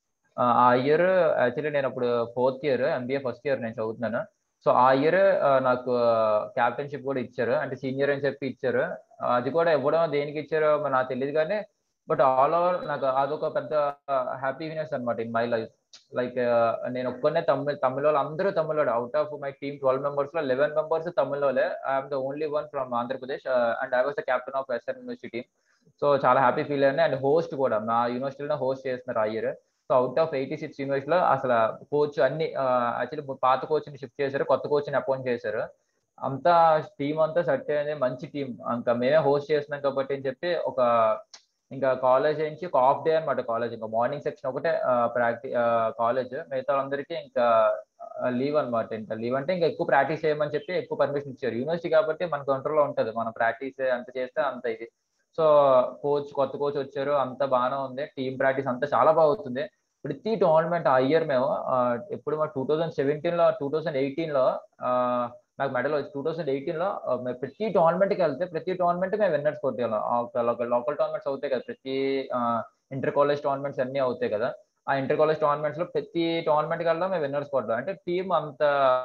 ఆ ఇయర్ యాక్చువల్లీ నేను అప్పుడు fourth year MBA first year నేను చదువుతున్నాను సో ఆ ఇయర్ నాకు క్యాప్టెన్షిప్ కూడా ఇచ్చారు అంటే సీనియర్ అని చెప్పి ఇచ్చారు అది కూడా ఇవ్వడం దేనికి ఇచ్చారో నాకు తెలియదు కానీ బట్ ఆల్ ఓవర్ నాకు అదొక పెద్ద హ్యాపీనెస్ అనమాట ఇన్ మై లైఫ్ లైక్ నేను ఒక్కనే తమిళ తమిళ వాళ్ళు అందరూ Tamil out of my team twelve members లో లెవెన్ మెంబర్స్ తమిళలోలే I'm the only one from Andhra Pradesh and I was the captain of SR university so చాలా హ్యాపీ ఫీల్ అయ్యాను అండ్ హోస్ట్ కూడా మా యూనివర్సిటీలో హోస్ట్ చేస్తున్నారు ఆ year so out of eighty six యూనివర్సిటీలో అసలు కోచ్ అన్ని యాక్చువల్లీ పాత కోచ్ని షిఫ్ట్ చేశారు కొత్త కోచ్ని అపాయింట్ చేశారు అంతా టీం అంతా సెట్ అయింది మంచి టీం ఇంకా మేమే హోస్ట్ చేస్తున్నాం కాబట్టి అని చెప్పి ఒక ఇంకా కాలేజ్ నుంచి ఒక హాఫ్ డే అనమాట కాలేజ్ ఇంకా మార్నింగ్ సెక్షన్ ఒకటే ప్రాక్టీ కాలేజ్ మిగతా అందరికీ ఇంకా లీవ్ అనమాట ఇంకా లీవ్ అంటే ఇంకా ఎక్కువ ప్రాక్టీస్ చేయమని చెప్పి ఎక్కువ పర్మిషన్ ఇచ్చారు యూనివర్సిటీ కాబట్టి మన కంట్రోల్లో ఉంటుంది మనం ప్రాక్టీస్ అంత చేస్తే అంత ఇది సో కోచ్ కొత్త కోచ్ వచ్చారు అంత బాగానే ఉంది టీమ్ ప్రాక్టీస్ అంతా చాలా బాగుతుంది ప్రతి టోర్నమెంట్ ఆ ఇయర్ మేము ఎప్పుడు మా టూ థౌజండ్ సెవెంటీన్ లో టూ థౌజండ్ ఎయిటీన్ లో నాకు మెడల్ వచ్చి టూ థౌసండ్ ఎయిటీన్ లో ప్రతి టోర్నమెంట్ కి వెళ్తే ప్రతి టోర్నమెంట్ మేము విన్నర్స్ కొట్టేవాళ్ళం లోకల్ టోర్నమెంట్స్ అవుతాయి కదా ప్రతి ఇంటర్ కాలేజ్ టోర్నమెంట్స్ అన్ని అవుతాయి కదా ఆ ఇంటర్ కాలేజ్ టోర్నమెంట్స్ లో ప్రతి టోర్నమెంట్ కల్లా మేము విన్నర్స్ కొట్టాం అంటే టీం అంత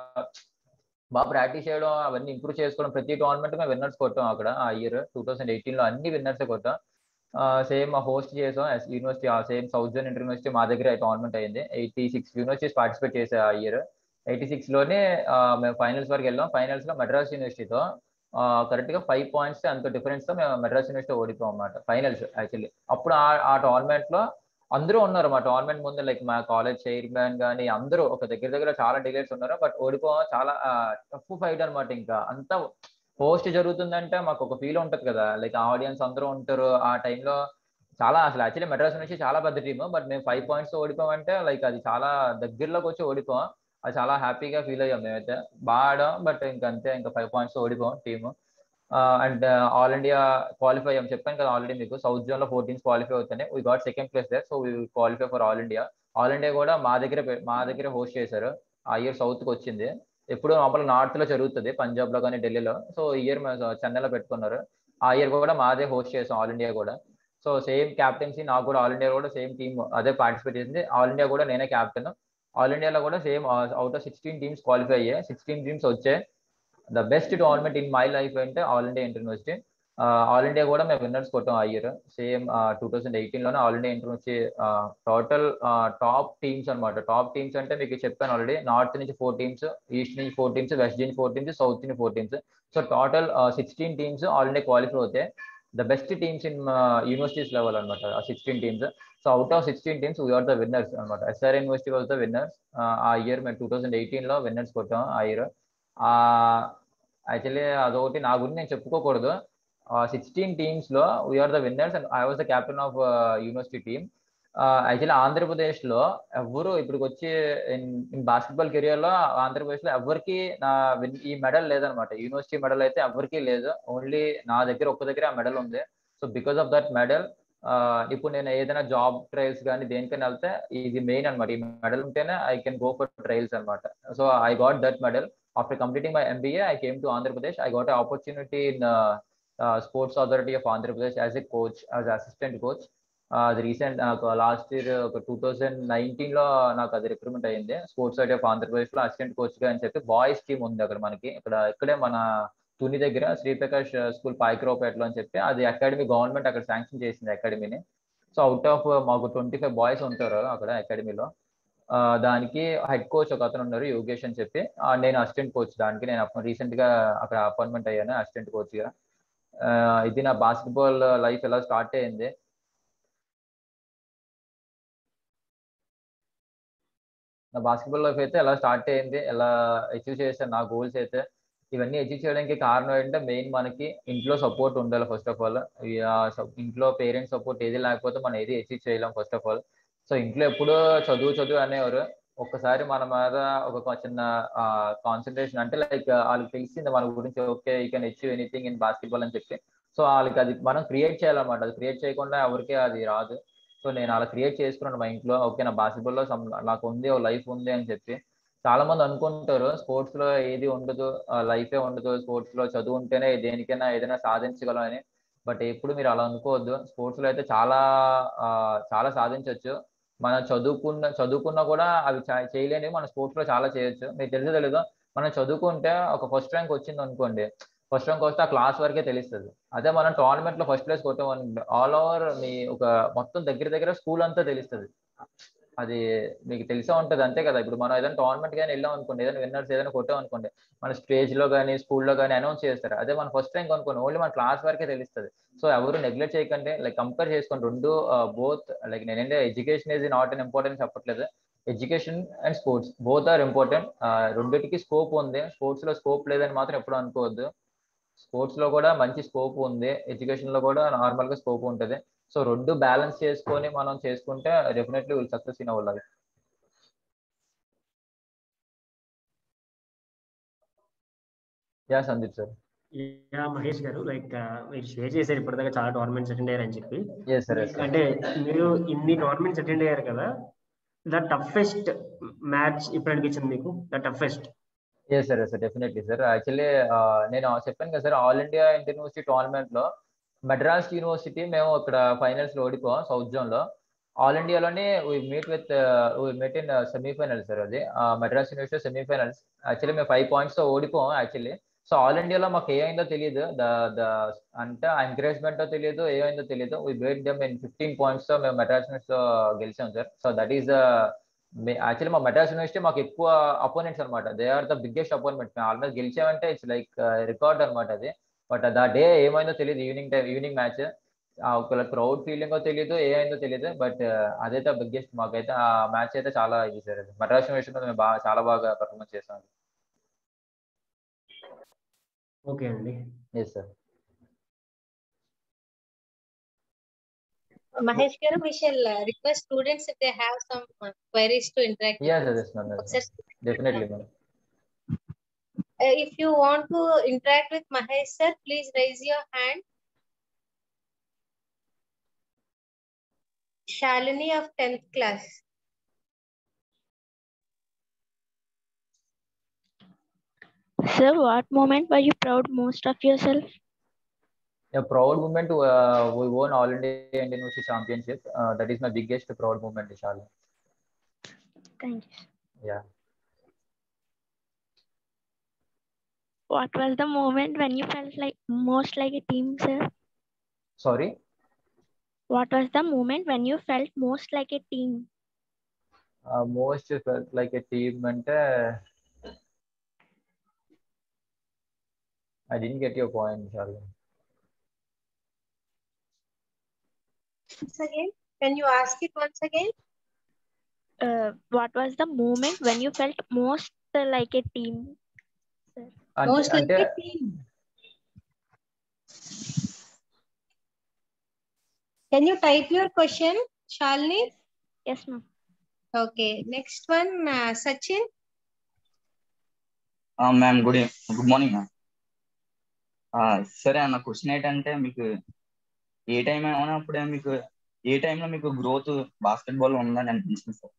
బాగా ప్రాక్టీస్ చేయడం అవన్నీ ఇంప్రూవ్ చేసుకోవడం ప్రతి టోర్నమెంట్ మేము విన్నర్స్ కొట్టాం అక్కడ ఆ ఇయర్ టూ థౌసండ్ ఎయిటీన్ లో అన్ని విన్నర్స్ కొట్టాం సేమ్ హోస్ట్ చేసాం university same south zone inter university మా దగ్గర టోర్నమెంట్ అయింది ఎయిటీ సిక్స్ యూనివర్సిటీస్ పార్టిసిపేట్ చేసే ఆ ఇయర్ ఎయిటీ సిక్స్ లోనే మేము ఫైనల్స్ వరకు వెళ్ళాం ఫైనల్స్ లో మద్రాస్ యూనివర్సిటీతో కరెక్ట్ గా ఫైవ్ పాయింట్స్ అంత డిఫరెన్స్ తో మేము మద్రాస్ యూనివర్సిటీ ఓడిపోయాం అనమాట ఫైనల్స్ యాక్చువల్లీ అప్పుడు ఆ టోర్నమెంట్ లో అందరూ ఉన్నారు మా టోర్నమెంట్ ముందు లైక్ మా కాలేజ్ చైర్మన్ కానీ అందరూ ఒక దగ్గర దగ్గర చాలా డిలేట్స్ ఉన్నారు బట్ ఓడిపోవడం చాలా టఫ్ ఫైట్ అనమాట ఇంకా అంతా పోస్ట్ జరుగుతుందంటే మాకు ఒక ఫీల్ ఉంటది కదా లైక్ ఆడియన్స్ అందరూ ఉంటారు ఆ టైంలో చాలా అసలు యాక్చువల్లీ మెడ్రాస్ నుంచి చాలా పెద్ద టీమ్ బట్ మేము ఫైవ్ పాయింట్స్ ఓడిపోయామంటే లైక్ అది చాలా దగ్గరలోకి వచ్చి ఓడిపోయాం అది చాలా హ్యాపీగా ఫీల్ అయ్యాం మేమైతే బాగా ఆడాం బట్ ఇంకా అంతే ఇంకా ఫైవ్ పాయింట్స్ ఓడిపోయాం team and all India qualify అయ్యాం చెప్పాను కదా ఆల్రెడీ మీకు సౌత్ జోన్ లో ఫోర్ టీమ్స్ క్వాలిఫై అవుతాయి we got second place there so we qualify for all India all India కూడా మా దగ్గర మా దగ్గర హోస్ట్ చేశారు ఆ ఇయర్ సౌత్ కి వచ్చింది ఎప్పుడు మామూలు నార్త్ లో జరుగుతుంది పంజాబ్ లో కానీ ఢిల్లీలో సో ఇయర్ మేము చెన్నైలో పెట్టుకున్నారు ఆ ఇయర్ కూడా మాదే హోస్ట్ చేసాం ఆల్ ఇండియా కూడా సో సేమ్ క్యాప్టెన్సీ నాకు కూడా ఆల్ ఇండియా కూడా సేమ్ టీమ్ అదే పార్టిసిపేట్ చేసింది ఆల్ ఇండియా కూడా నేనే క్యాప్టెన్ ఆల్ ఇండియాలో కూడా same out of sixteen teams qualify అయ్యాయి సిక్స్టీన్ టీమ్స్ వచ్చాయి the best tournament in my life అంటే all India inter university all India కూడా మేము విన్నర్స్ కొట్టాం ఆ year same two thousand eighteen లోనే ఆల్ ఇండియా ఇంటర్ నుంచి టోటల్ టాప్ టీమ్స్ అనమాట టాప్ టీమ్స్ అంటే మీకు చెప్పాను ఆల్రెడీ నార్త్ నుంచి ఫోర్ టీమ్స్ ఈస్ట్ నుంచి ఫోర్ టీమ్స్ వెస్ట్ నుంచి ఫోర్ టీమ్స్ సౌత్ నుంచి four teams so total sixteen teams all India qualify అవుతాయి the best teams in universities level అనమాట ఆ sixteen teams so out of sixteen teams we are the winners అనమాట SR university was the winners ఆ year మేము two thousand eighteen లో winners కొట్టాం ఆ year actually అదొకటి నా గురించి నేను చెప్పుకోకూడదు సిక్స్టీన్ టీమ్స్ లో we are the winners and I was the captain of university team actually Andhra Pradesh లో ఎవరు ఇప్పటికి వచ్చి ఇన్ బాస్కెట్బాల్ కెరియర్ లో ఆంధ్రప్రదేశ్ లో ఎవరికి నా ఈ మెడల్ లేదనమాట యూనివర్సిటీ మెడల్ అయితే ఎవరికి లేదు ఓన్లీ నా దగ్గర ఒక్క దగ్గర ఆ మెడల్ ఉంది so because of that medal ఇప్పుడు నేను ఏదైనా జాబ్ ట్రయల్స్ కానీ దేనికైనా వెళ్తే ఇది మెయిన్ అనమాట ఈ మెడల్ ఉంటేనే I can go for trials అనమాట so I got that medal after completing my MBA I came to Andhra Pradesh I got opportunity in sports authority of Andhra Pradesh as a coach as assistant coach అది recent నాకు last year ఒక two thousand nineteen లో నాకు అది recruitment అయ్యింది sports side of Andhra Pradesh లో assistant coach గా అని చెప్పి బాయ్స్ టీమ్ ఉంది అక్కడ మనకి ఇక్కడ ఇక్కడే మన తుని దగ్గర శ్రీప్రకాష్ స్కూల్ పాయిక్రోపేటలో అని చెప్పి అది అకాడమీ గవర్నమెంట్ అక్కడ శాంక్షన్ చేసింది అకాడమీని సో అవుట్ ఆఫ్ మాకు ట్వంటీ ఫైవ్ బాయ్స్ ఉంటారు అక్కడ అకాడమీలో దానికి హెడ్ కోచ్ ఒక అతను ఉన్నారు యోగేష్ అని చెప్పి నేను అసిస్టెంట్ కోచ్ దానికి నేను రీసెంట్ గా అక్కడ అపాయింట్మెంట్ అయ్యాను అసిస్టెంట్ కోచ్ గా ఇది నా బాస్కెట్బాల్ లైఫ్ ఎలా స్టార్ట్ అయ్యింది నా బాస్కెట్బాల్ లైఫ్ అయితే ఎలా స్టార్ట్ అయ్యింది ఎలా అచీవ్ చేశాను నా గోల్స్ అయితే ఇవన్నీ అచీవ్ చేయడానికి కారణం ఏంటంటే మెయిన్ మనకి ఇంట్లో సపోర్ట్ ఉండాలి ఫస్ట్ ఆఫ్ ఆల్ ఇంట్లో పేరెంట్స్ సపోర్ట్ ఏది లేకపోతే మనం ఏది అచీవ్ చేయలేం ఫస్ట్ ఆఫ్ ఆల్ సో ఇంట్లో ఎప్పుడూ చదువు చదువు అనేవారు ఒక్కసారి మన మీద ఒక చిన్న కాన్సన్ట్రేషన్ అంటే లైక్ వాళ్ళకి తెలిసింది మన గురించి okay you can achieve anything in basketball అని చెప్పి సో వాళ్ళకి అది మనం క్రియేట్ చేయాలన్నమాట అది క్రియేట్ చేయకుండా ఎవరికి అది రాదు సో నేను అలా క్రియేట్ చేసుకున్నాను మా ఇంట్లో ఓకే నా బాస్కెట్బాల్లో నాకు ఉంది ఓ లైఫ్ ఉంది అని చెప్పి చాలా మంది అనుకుంటారు స్పోర్ట్స్ లో ఏది ఉండదు లైఫే ఉండదు స్పోర్ట్స్ లో చదువు ఉంటేనే దేనికైనా ఏదైనా సాధించగలం అని బట్ ఎప్పుడు మీరు అలా అనుకోవద్దు స్పోర్ట్స్ లో అయితే చాలా చాలా సాధించవచ్చు మనం చదువుకున్న చదువుకున్నా కూడా అవి చేయలేనివి మన స్పోర్ట్స్ లో చాలా చేయొచ్చు మీకు తెలుసు తెలీదు మనం చదువుకుంటే ఒక ఫస్ట్ ర్యాంక్ వచ్చింది అనుకోండి ఫస్ట్ ర్యాంక్ వస్తే ఆ క్లాస్ వరకే తెలుస్తుంది అదే మనం టోర్నమెంట్ లో ఫస్ట్ ప్లేస్ కొట్టామని ఆల్ ఓవర్ మీ ఒక మొత్తం దగ్గర దగ్గర స్కూల్ అంతా తెలుస్తుంది అది మీకు తెలిసే ఉంటది అంతే కదా ఇప్పుడు మనం ఏదైనా టోర్నమెంట్ కానీ వెళ్ళాం అనుకోండి ఏదైనా విన్నర్స్ ఏదైనా కొట్టాం అనుకోండి మన స్టేజ్ లో కానీ స్కూల్లో కానీ అనౌన్స్ చేస్తారు అదే మన ఫస్ట్ ర్యాంక్ అనుకోండి ఓన్లీ మన క్లాస్ వరకే తెలుస్తుంది సో ఎవరు నెగ్లెక్ట్ చేయకండి లైక్ కంపేర్ చేసుకోండి రెండు బోత్ లైక్ నేనంటే education is not an important చెప్పట్లేదు education and sports both are important రెండింటికి స్కోప్ ఉంది స్పోర్ట్స్ లో స్కోప్ లేదని మాత్రం ఎప్పుడు అనుకోవద్దు స్పోర్ట్స్ లో కూడా మంచి స్కోప్ ఉంది ఎడ్యుకేషన్ లో కూడా నార్మల్ గా స్కోప్ ఉంటుంది సో రెండు బ్యాలెన్స్ చేసుకొని మనం చేసుకుంటే definitely will success in our life yeah Sandeep sir yeah Mahesh garu like మీరు షేర్ చేశారు ఇప్పటిదాకా చాలా టోర్నమెంట్స్ అటెండ్ అయ్యారు అని చెప్పి ఎస్ సార్ అంటే మీరు ఇన్ని టోర్నమెంట్స్ అటెండ్ అయ్యారు కదా ద టఫెస్ట్ మ్యాచ్ ఇప్పుడు అనిపించింది మీకు the toughest yes sir sir definitely sir actually నేను చెప్పాను కదా sir all India inter university tournament లో మెడ్రాస్ యూనివర్సిటీ మేము ఇక్కడ ఫైనల్స్ లో ఓడిపోయాం సౌత్ జోన్ లో ఆల్ ఇండియాలోనే we meet with we met in semifinals sir అది మద్రాస్ యూనివర్సిటీ సెమీఫైనల్స్ యాక్చువల్లీ మేము ఫైవ్ పాయింట్స్ తో ఓడిపోం యాక్చువల్లీ సో ఆల్ ఇండియాలో మాకు ఏమైందో తెలియదు ద ద అంటే ఎంకరేజ్మెంట్ తెలియదు ఏమైందో తెలియదు we beat them in fifteen points తో మేము మెడ్రాస్ యూనివర్సిటీ తో గెలిచాం sir so that is the actually మా మెడ్రాస్ యూనివర్సిటీ మాకు ఎక్కువ అపోనెంట్స్ అనమాట they are the biggest opponent మేము ఆల్మోస్ట్ గెలిచామంటే ఇట్స్ లైక్ రికార్డ్ అనమాట అది బట్ దా డే ఏమైందో తెలియదు ఈవినింగ్ టైం ఈవినింగ్ మ్యాచ్ ఒకవేళ క్రౌడ్ ఫీలింగ్ తెలియదు ఏమైందో తెలియదు బట్ అదైతే బిగ్గెస్ట్ మాకైతే ఆ మ్యాచ్ అయితే చాలా ఇది సార్ అది మద్రాస్ యూనివర్సిటీ మేము బాగా చాలా బాగా పర్ఫార్మెన్స్ చేసాం ఓకే అండి yes sir Mahesh Garu, we shall uh, request students if they have some uh, queries to interact. with yes us. yes ma'am yes, Sir, definitely ma'am uh, if you want to interact with Mahesh sir, please raise your hand. Shalini of 10th class. Sir, what moment were you proud most of yourself? a proud moment uh, we won all india indian university championship uh, that is my biggest proud moment Vishal. Thank you. yeah What was the moment when you felt like most like a team, sir? sorry What was the moment when you felt most like a team? uh, most felt like a team అంటే I didn't get your point, Vishal. Once again, can you ask it once again? Uh, what was the moment when you felt most uh, like a team? అంటే- Most like అంటే a team. Can you type your question, Shalini? Yes, ma'am. Okay. Next one, uh, Sachin. Ma'am good good morning ma'am సరే అన్న question ఏంటంటే మీకు ఏ time అయినప్పుడే మీకు ఏ టైంలో మీకు గ్రోత్ బాస్కెట్ బాల్ ఉందని అనిపించింది sir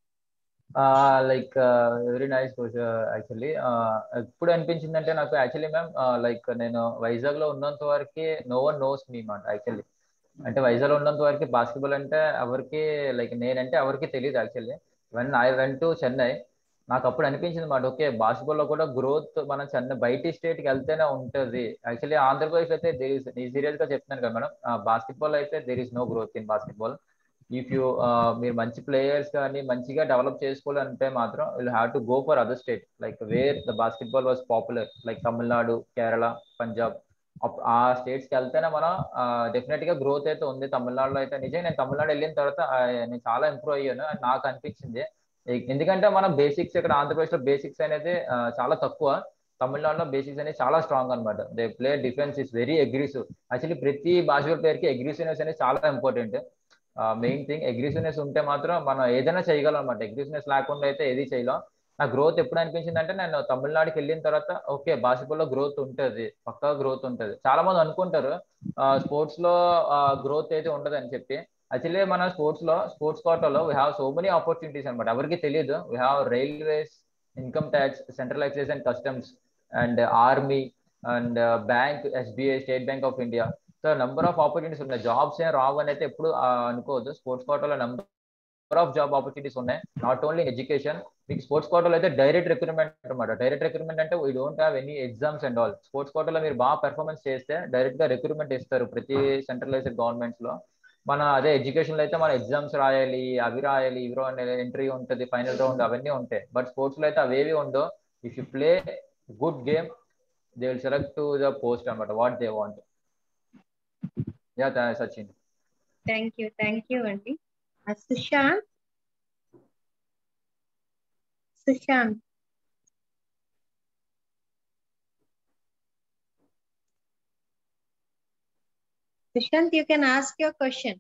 like very nice actually ఎప్పుడు అనిపించింది అంటే నాకు యాక్చువల్లీ మ్యామ్ లైక్ నేను వైజాగ్ లో ఉన్నంత వరకు నో వన్ నోస్ మీ మాట యాక్చువల్లీ అంటే వైజాగ్ లో ఉన్నంత వరకు బాస్కెట్బాల్ అంటే ఎవరికి లైక్ నేనంటే ఎవరికి తెలియదు actually when I went to Chennai నాకు అప్పుడు అనిపించింది మాట ఓకే బాస్కెట్బాల్ లో కూడా గ్రోత్ మనం చెన్నై బయటి స్టేట్ కి వెళ్తేనే ఉంటది యాక్చువల్లీ ఆంధ్రప్రదేశ్ అయితే దేర్ ఇస్ ఈ సీరియస్ గా చెప్తున్నాను కదా మేడం బాస్కెట్బాల్ అయితే there is no growth in basketball if you మీరు మంచి ప్లేయర్స్ కానీ మంచిగా డెవలప్ చేసుకోవాలంటే మాత్రం will have to go for other state like where the basketball was popular like Tamil Nadu Kerala Punjab ఆ స్టేట్స్ కి వెళ్తేనే మనం డెఫినెట్ గా గ్రోత్ అయితే ఉంది తమిళనాడులో అయితే నిజంగా నేను తమిళనాడు వెళ్ళిన తర్వాత ఆ, నేను చాలా ఇంప్రూవ్ అయ్యాను అని నాకు అనిపించింది ఎ- ఎందుకంటే మనం బేసిక్స్ ఇక్కడ ఆంధ్రప్రదేశ్ లో బేసిక్స్ అనేది ఆ, చాలా తక్కువ తమిళనాడులో బేసిక్స్ అనేది చాలా స్ట్రాంగ్ అనమాట they play defence is very aggressive actually ప్రతి బాస్కెట్ ప్లేయర్ కి అగ్రెసివ్నెస్ అనేది చాలా ఇంపార్టెంట్ మెయిన్ థింగ్ అగ్రెసివ్నెస్ ఉంటే మాత్రం మనం ఏదైనా చేయగలం అనమాట అగ్రెసివ్నెస్ లేకుండా అయితే ఏది చేయలేం నా గ్రోత్ ఎప్పుడు అనిపించింది అంటే నేను తమిళనాడుకి వెళ్ళిన తర్వాత ఓకే బాస్కెట్బాల్ లో గ్రోత్ ఉంటది పక్కా గ్రోత్ ఉంటది చాలా మంది అనుకుంటారు స్పోర్ట్స్ లో గ్రోత్ అయితే ఉండదు అని చెప్పి యాక్చువల్లీ మన స్పోర్ట్స్ లో స్పోర్ట్స్ కోటాలో we have so many opportunities అనమాట ఎవరికి తెలియదు we have railways income tax central excise and customs and army and bank SBI state bank of India so number of opportunities ఉన్నాయి జాబ్స్ ఏం రావు అని అయితే ఎప్పుడు ఆ, అనుకోవద్దు స్పోర్ట్స్ కోటాలో నెంబర్ ఆఫ్ జాబ్ ఆపర్చునిటీస్ ఉన్నాయి నాట్ ఓన్లీ ఎడ్యుకేషన్ మీకు స్పోర్ట్స్ కోటాలో అయితే డైరెక్ట్ రిక్రూట్మెంట్ అనమాట డైరెక్ట్ రిక్రూట్మెంట్ అంటే we don't have any exams and all sports కోటాలో మీరు బాగా పెర్ఫార్మెన్స్ చేస్తే డైరెక్ట్ గా రిక్రూట్మెంట్ ఇస్తారు ప్రతి సెంట్రలైజ్డ్ గవర్నమెంట్స్ లో మన అదే ఎడ్యుకేషన్ లో అయితే మన ఎగ్జామ్స్ రాయాలి అవి రాయాలి ఇవి ఎంట్రీ ఉంటుంది ఫైనల్ రౌండ్ అవన్నీ ఉంటాయి బట్ స్పోర్ట్స్ లో అయితే అవేవి ఉండవు if you play good game they will select to the post అనమాట what they want yeah Sachin Thank you. Thank you, Aunty. Uh, Sushant. Sushant. Sushant, you can ask your question.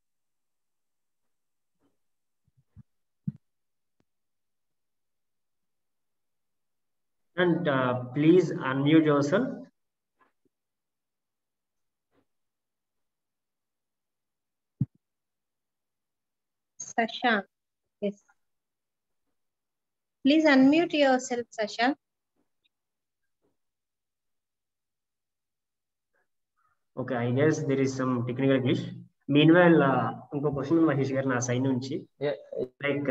And uh, please unmute yourself. Sashant. Yes. Please unmute yourself, Sashant. Okay, I guess there is some technical glitch. Mean while ఇంకో question Mahesh garu నా side నుంచి Yeah. Like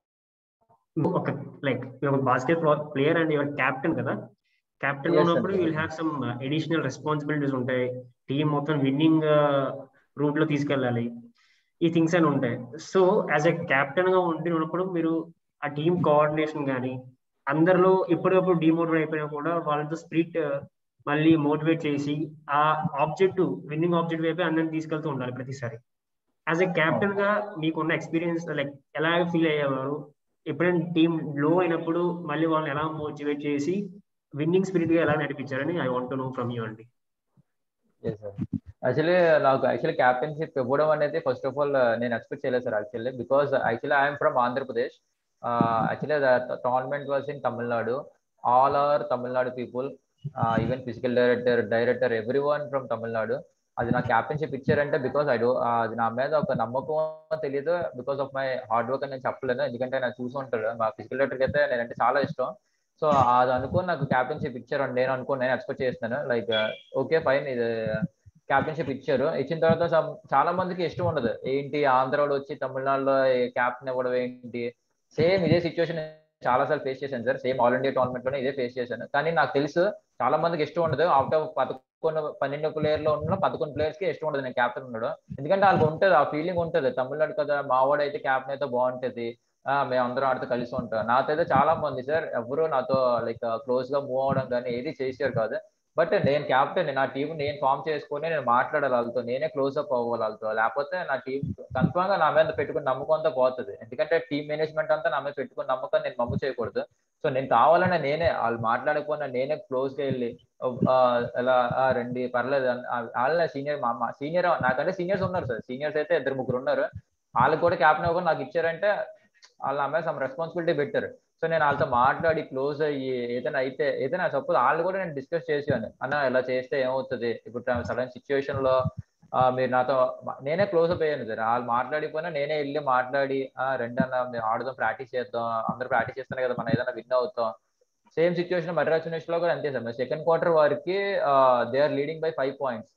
ఒక like ఒక basket player and your captain కదా captain Yes, ఉన్నప్పుడు sir. Will have some additional responsibilities ఉంటాయి team మొత్తం winning route లో తీసుకెళ్ళాలి ఈ థింగ్స్ అని ఉంటాయి సో యాజ్ ఎ క్యాప్టెన్ గా ఉండి ఉన్నప్పుడు మీరు ఆ టీం కోఆర్డినేషన్ కానీ అందరిలో ఎప్పటికప్పుడు డిమోటివేట్ అయిపోయినా కూడా వాళ్ళతో స్పిరిట్ మళ్ళీ మోటివేట్ చేసి ఆ ఆబ్జెక్టివ్ విన్నింగ్ ఆబ్జెక్ట్ వైపే అందరిని తీసుకెళ్తూ ఉండాలి ప్రతిసారి యాజ్ ఎ క్యాప్టెన్ గా మీకున్న ఎక్స్పీరియన్స్ లైక్ ఎలా ఫీల్ అయ్యేవారు ఎప్పుడైనా టీం లో అయినప్పుడు మళ్ళీ వాళ్ళని ఎలా మోటివేట్ చేసి విన్నింగ్ స్పిరిట్ గా ఎలా నడిపించారని I want know from you అండి యాక్చువల్లీ నాకు యాక్చువల్లీ క్యాప్టెన్షిప్ ఇవ్వడం అనేది ఫస్ట్ ఆఫ్ ఆల్ నేను ఎక్స్పెక్ట్ చేయలేదు sir actually because actually I'm from Andhra Pradesh actually tournament was in Tamil Nadu all are Tamil Nadu people even physical director director every one from Tamil Nadu అది నాకు captainship ఇచ్చారంటే because I do అది నా మీద ఒక నమ్మకం తెలియదు because of my hard work అని నేను చెప్పలేను ఎందుకంటే నాకు చూసి ఉంటాడు మా ఫిజికల్ డైరెక్టర్కి అయితే నేనంటే చాలా ఇష్టం సో అది అనుకుని నాకు క్యాప్టెన్షిప్ ఇచ్చారు అని నేను అనుకుని నేను ఎక్స్పెక్ట్ చేస్తున్నాను లైక్ ఓకే ఫైన్ ఇది క్యాప్టెన్షిప్ ఇచ్చారు ఇచ్చిన తర్వాత some- చాలా మందికి ఇష్టం ఉండదు ఏంటి ఆంధ్రాలో వచ్చి తమిళనాడులో క్యాప్టెన్ ఇవ్వడం ఏంటి సేమ్ ఇదే సిచ్యువేషన్ చాలా సార్లు ఫేస్ చేశాను sir same all India tournament లోనే ఇదే ఫేస్ చేశాను కానీ నాకు తెలుసు చాలా మందికి ఇష్టం ఉండదు ఆఫ్టర్ పదకొండు పన్నెండు ప్లేయర్ లో ఉన్న పదకొండు ప్లేయర్స్ కి ఇష్టం ఉండదు నేను క్యాప్టెన్ ఉండడం ఎందుకంటే వాళ్ళకి ఉంటుంది ఆ ఫీలింగ్ ఉంటుంది తమిళనాడు కదా మావాడు అయితే క్యాప్టెన్ అయితే బాగుంటది ఆ మేము అందరం ఆడితే కలిసి ఉంటాం నాతో అయితే చాలా మంది సార్ ఎవరు నాతో లైక్ క్లోజ్ గా మూవ్ అవడం కానీ ఏది చేసారు కాదు బట్ నేను క్యాప్టెన్ నా టీం నేను ఫామ్ చేసుకొని నేను మాట్లాడాలి వాళ్ళతో నేనే క్లోజ్ అప్ అవ్వాలి వాళ్ళతో లేకపోతే నా టీం కన్ఫర్మ్ గా నా మీద పెట్టుకుని నమ్మకంతో పోతుంది ఎందుకంటే టీం మేనేజ్మెంట్ అంతా నా మీద పెట్టుకుని నమ్మకం నేను మమ్ము చేయకూడదు సో నేను కావాలన్నా నేనే వాళ్ళు మాట్లాడకపోయినా నేనే క్లోజ్ గా వెళ్ళి ఆ, ఎలా ఆ, రండి పర్లేదు అని- ఆ, వాళ్ళ సీనియర్ మా సీనియర్ నాకంటే సీనియర్స్ ఉన్నారు సార్ సీనియర్స్ అయితే ఇద్దరు ముగ్గురు ఉన్నారు వాళ్ళకి కూడా క్యాప్టెన్ అవ్వకుండా నాకు ఇచ్చారంటే వాళ్ళ నా మీద సమ్ రెస్పాన్సిబిలిటీ పెట్టారు సో నేను వాళ్ళతో మాట్లాడి క్లోజ్ అయ్యి ఏదైనా అయితే ఏదైనా సపోజ్ వాళ్ళు కూడా నేను డిస్కస్ చేసాను అన్న ఇలా చేస్తే ఏమవుతుంది ఇప్పుడు సడన్ సిచ్యువేషన్ లో ఆ, మీరు నాతో నేనే క్లోజ్ అప్ అయ్యాను సార్ వాళ్ళు మాట్లాడిపోయినా నేనే వెళ్ళి మాట్లాడి ఆ, రండి అన్న మేము ఆడుదాం ప్రాక్టీస్ చేద్దాం అందరూ ప్రాక్టీస్ చేస్తానే కదా మనం ఏదైనా విన్ అవుతాం సేమ్ సిచ్యువేషన్ మద్రాస్ యూనివర్సిటీ లో కూడా అంతే సార్ సెకండ్ క్వార్టర్ వరకు they are leading by five points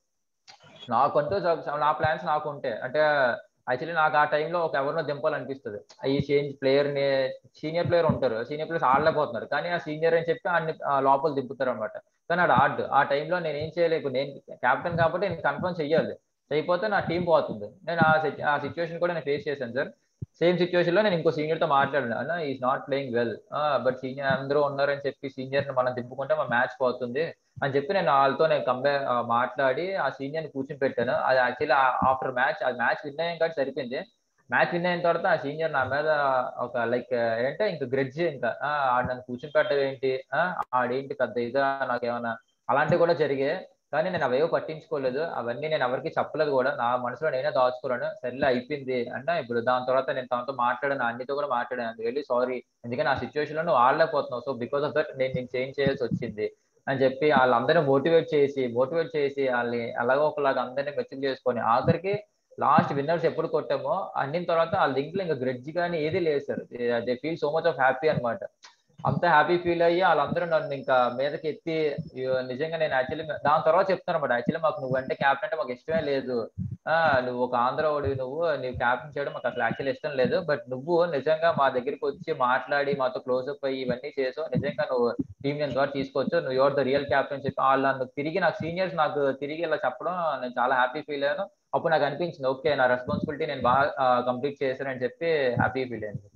నాకంటూ స- నా ప్లాన్స్ నాకు ఉంటాయి అంటే యాక్చువల్లీ నాకు ఆ టైంలో ఒక ఎవరినో దింపాలనిపిస్తుంది ఈ చేంజ్ ప్లేయర్ ని సీనియర్ ప్లేయర్ ఉంటారు సీనియర్ ప్లేయర్స్ ఆడలేకపోతున్నారు కానీ ఆ సీనియర్ అని చెప్పి అన్ని ఆ, లోపల దింపుతారు అనమాట కానీ ఆడు ఆడ్ ఆ టైంలో నేను ఏం చేయలేకు నేను క్యాప్టెన్ కాబట్టి నేను కన్ఫర్మ్ చెయ్యాలి చేయకపోతే నా టీం పోతుంది నేను ఆ సిచ్- ఆ సిచ్యువేషన్ కూడా నేను ఫేస్ చేశాను సార్ సేమ్ సిచ్యువేషన్ లో నేను ఇంకో సీనియర్ తో మాట్లాడాను అన్న is not playing well but senior అందరూ ఉన్నారని చెప్పి సీనియర్ ని మనం దింపుకుంటే మా మ్యాచ్ పోతుంది అని చెప్పి నేను వాళ్ళతో నేను కంపే మాట్లాడి ఆ సీనియర్ ని కూర్చొని పెట్టాను అది యాక్చువల్లీ ఆఫ్టర్ మ్యాచ్ అది మ్యాచ్ విన్ అయ్యాం కాబట్టి సరిపోయింది మ్యాచ్ విన్ అయిన తర్వాత ఆ సీనియర్ నా మీద ఒక లైక్ ఏంటంటే ఇంకా గ్రెడ్జ్ ఇంకా ఆ, ఆడు నన్ను కూర్చొని పెట్టడం ఏంటి ఆ, ఆడేంటి పెద్ద ఇదా నాకేమన్నా అలాంటివి కూడా జరిగాయి కానీ నేను అవేవో పట్టించుకోలేదు అవన్నీ నేను ఎవరికి చెప్పలేదు కూడా నా మనసులో నేనే దాచుకున్నాను సర్లే అయిపోయింది అంటే ఇప్పుడు దాని తర్వాత నేను తనతో మాట్లాడాను అన్నితో కూడా మాట్లాడాను వెళ్ళి సారీ ఎందుకంటే ఆ సిచ్యువేషన్ లో నువ్వు ఆడలేకపోతున్నావు సో బికాస్ ఆఫ్ దట్ నేను నేను చేంజ్ చేయాల్సి వచ్చింది అని చెప్పి వాళ్ళందరినీ మోటివేట్ చేసి మోటివేట్ చేసి వాళ్ళని అలాగో ఒకలాగా అందరినీ మెచ్యూర్ చేసుకొని ఆఖరికి లాస్ట్ విన్నర్స్ ఎప్పుడు కొట్టామో అన్నిన తర్వాత వాళ్ళ దీంట్లో ఇంకా గ్రెడ్జ్ కానీ ఏది లేదు sir they feel so much of happy అన్నమాట అంత హ్యాపీ ఫీల్ అయ్యి వాళ్ళందరూ నన్ను ఇంకా మీదకి ఎత్తి "అయ్యో, నిజంగా నేను యాక్చువల్లీ దాని తర్వాత చెప్తాను అనమాట యాక్చువల్లీ మాకు నువ్వు అంటే క్యాప్టెన్ అంటే మాకు ఇష్టమే లేదు ఆ నువ్వు ఒక ఆంధ్ర వాడివి నువ్వు నీవు క్యాప్టెన్ చేయడం మాకు అసలు యాక్చువల్లీ ఇష్టం లేదు బట్ నువ్వు నిజంగా మా దగ్గరికి వచ్చి మాట్లాడి మాతో క్లోజ్ అప్ అయ్యి ఇవన్నీ చేసావు నిజంగా నువ్వు టీం నేను ద్వారా తీసుకోవచ్చు నువ్వు యువర్ ద రియల్ క్యాప్టెన్ చెప్పి వాళ్ళు నన్ను తిరిగి నాకు సీనియర్స్ నాకు తిరిగి ఇలా చెప్పడం నేను చాలా హ్యాపీ ఫీల్ అయ్యాను అప్పుడు నాకు అనిపించింది ఓకే నా రెస్పాన్సిబిలిటీ నేను బాగా కంప్లీట్ చేశానని చెప్పి హ్యాపీ ఫీల్ అయ్యాను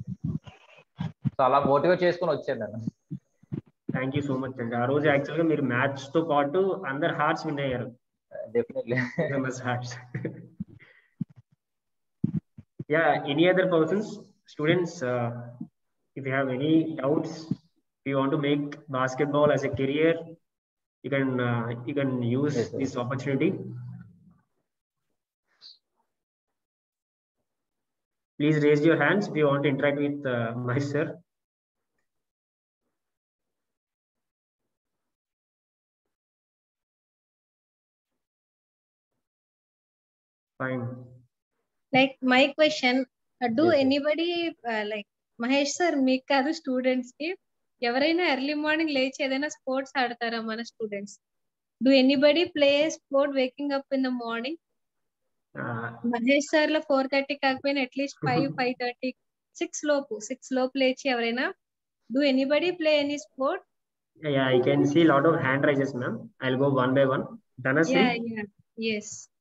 సో అలా మోటివేట్ చేసుకుని వచ్చాను నేను థ్యాంక్ యూ సో మచ్ అండి ఆ రోజు యాక్చువల్ గా మీరు మ్యాచ్ తో పాటు అందరు హార్ట్స్ విన్ అయ్యారు definitely hearts yeah any other persons students if you have any doubts you want to make basketball as a career you can you can use Yes, sir. This opportunity please raise your hands if you want to interact with uh, Mahesh sir. Fine. like my question uh, do Yes, sir. anybody uh, like Mahesh sir మీకు కాదు students కి ఎవరైనా early morning లేచి ఏదైనా sports ఆడతారా మన students do anybody play sport waking up in the morning Mahesh sir లో four thirty కాకపోయినా at least five five thirty six లోపు సిక్స్ లోపు లేచి ఎవరైనా do anybody play any sport I can see lot of hand raises ma'am I go one by one Dhanashree yeah yeah yes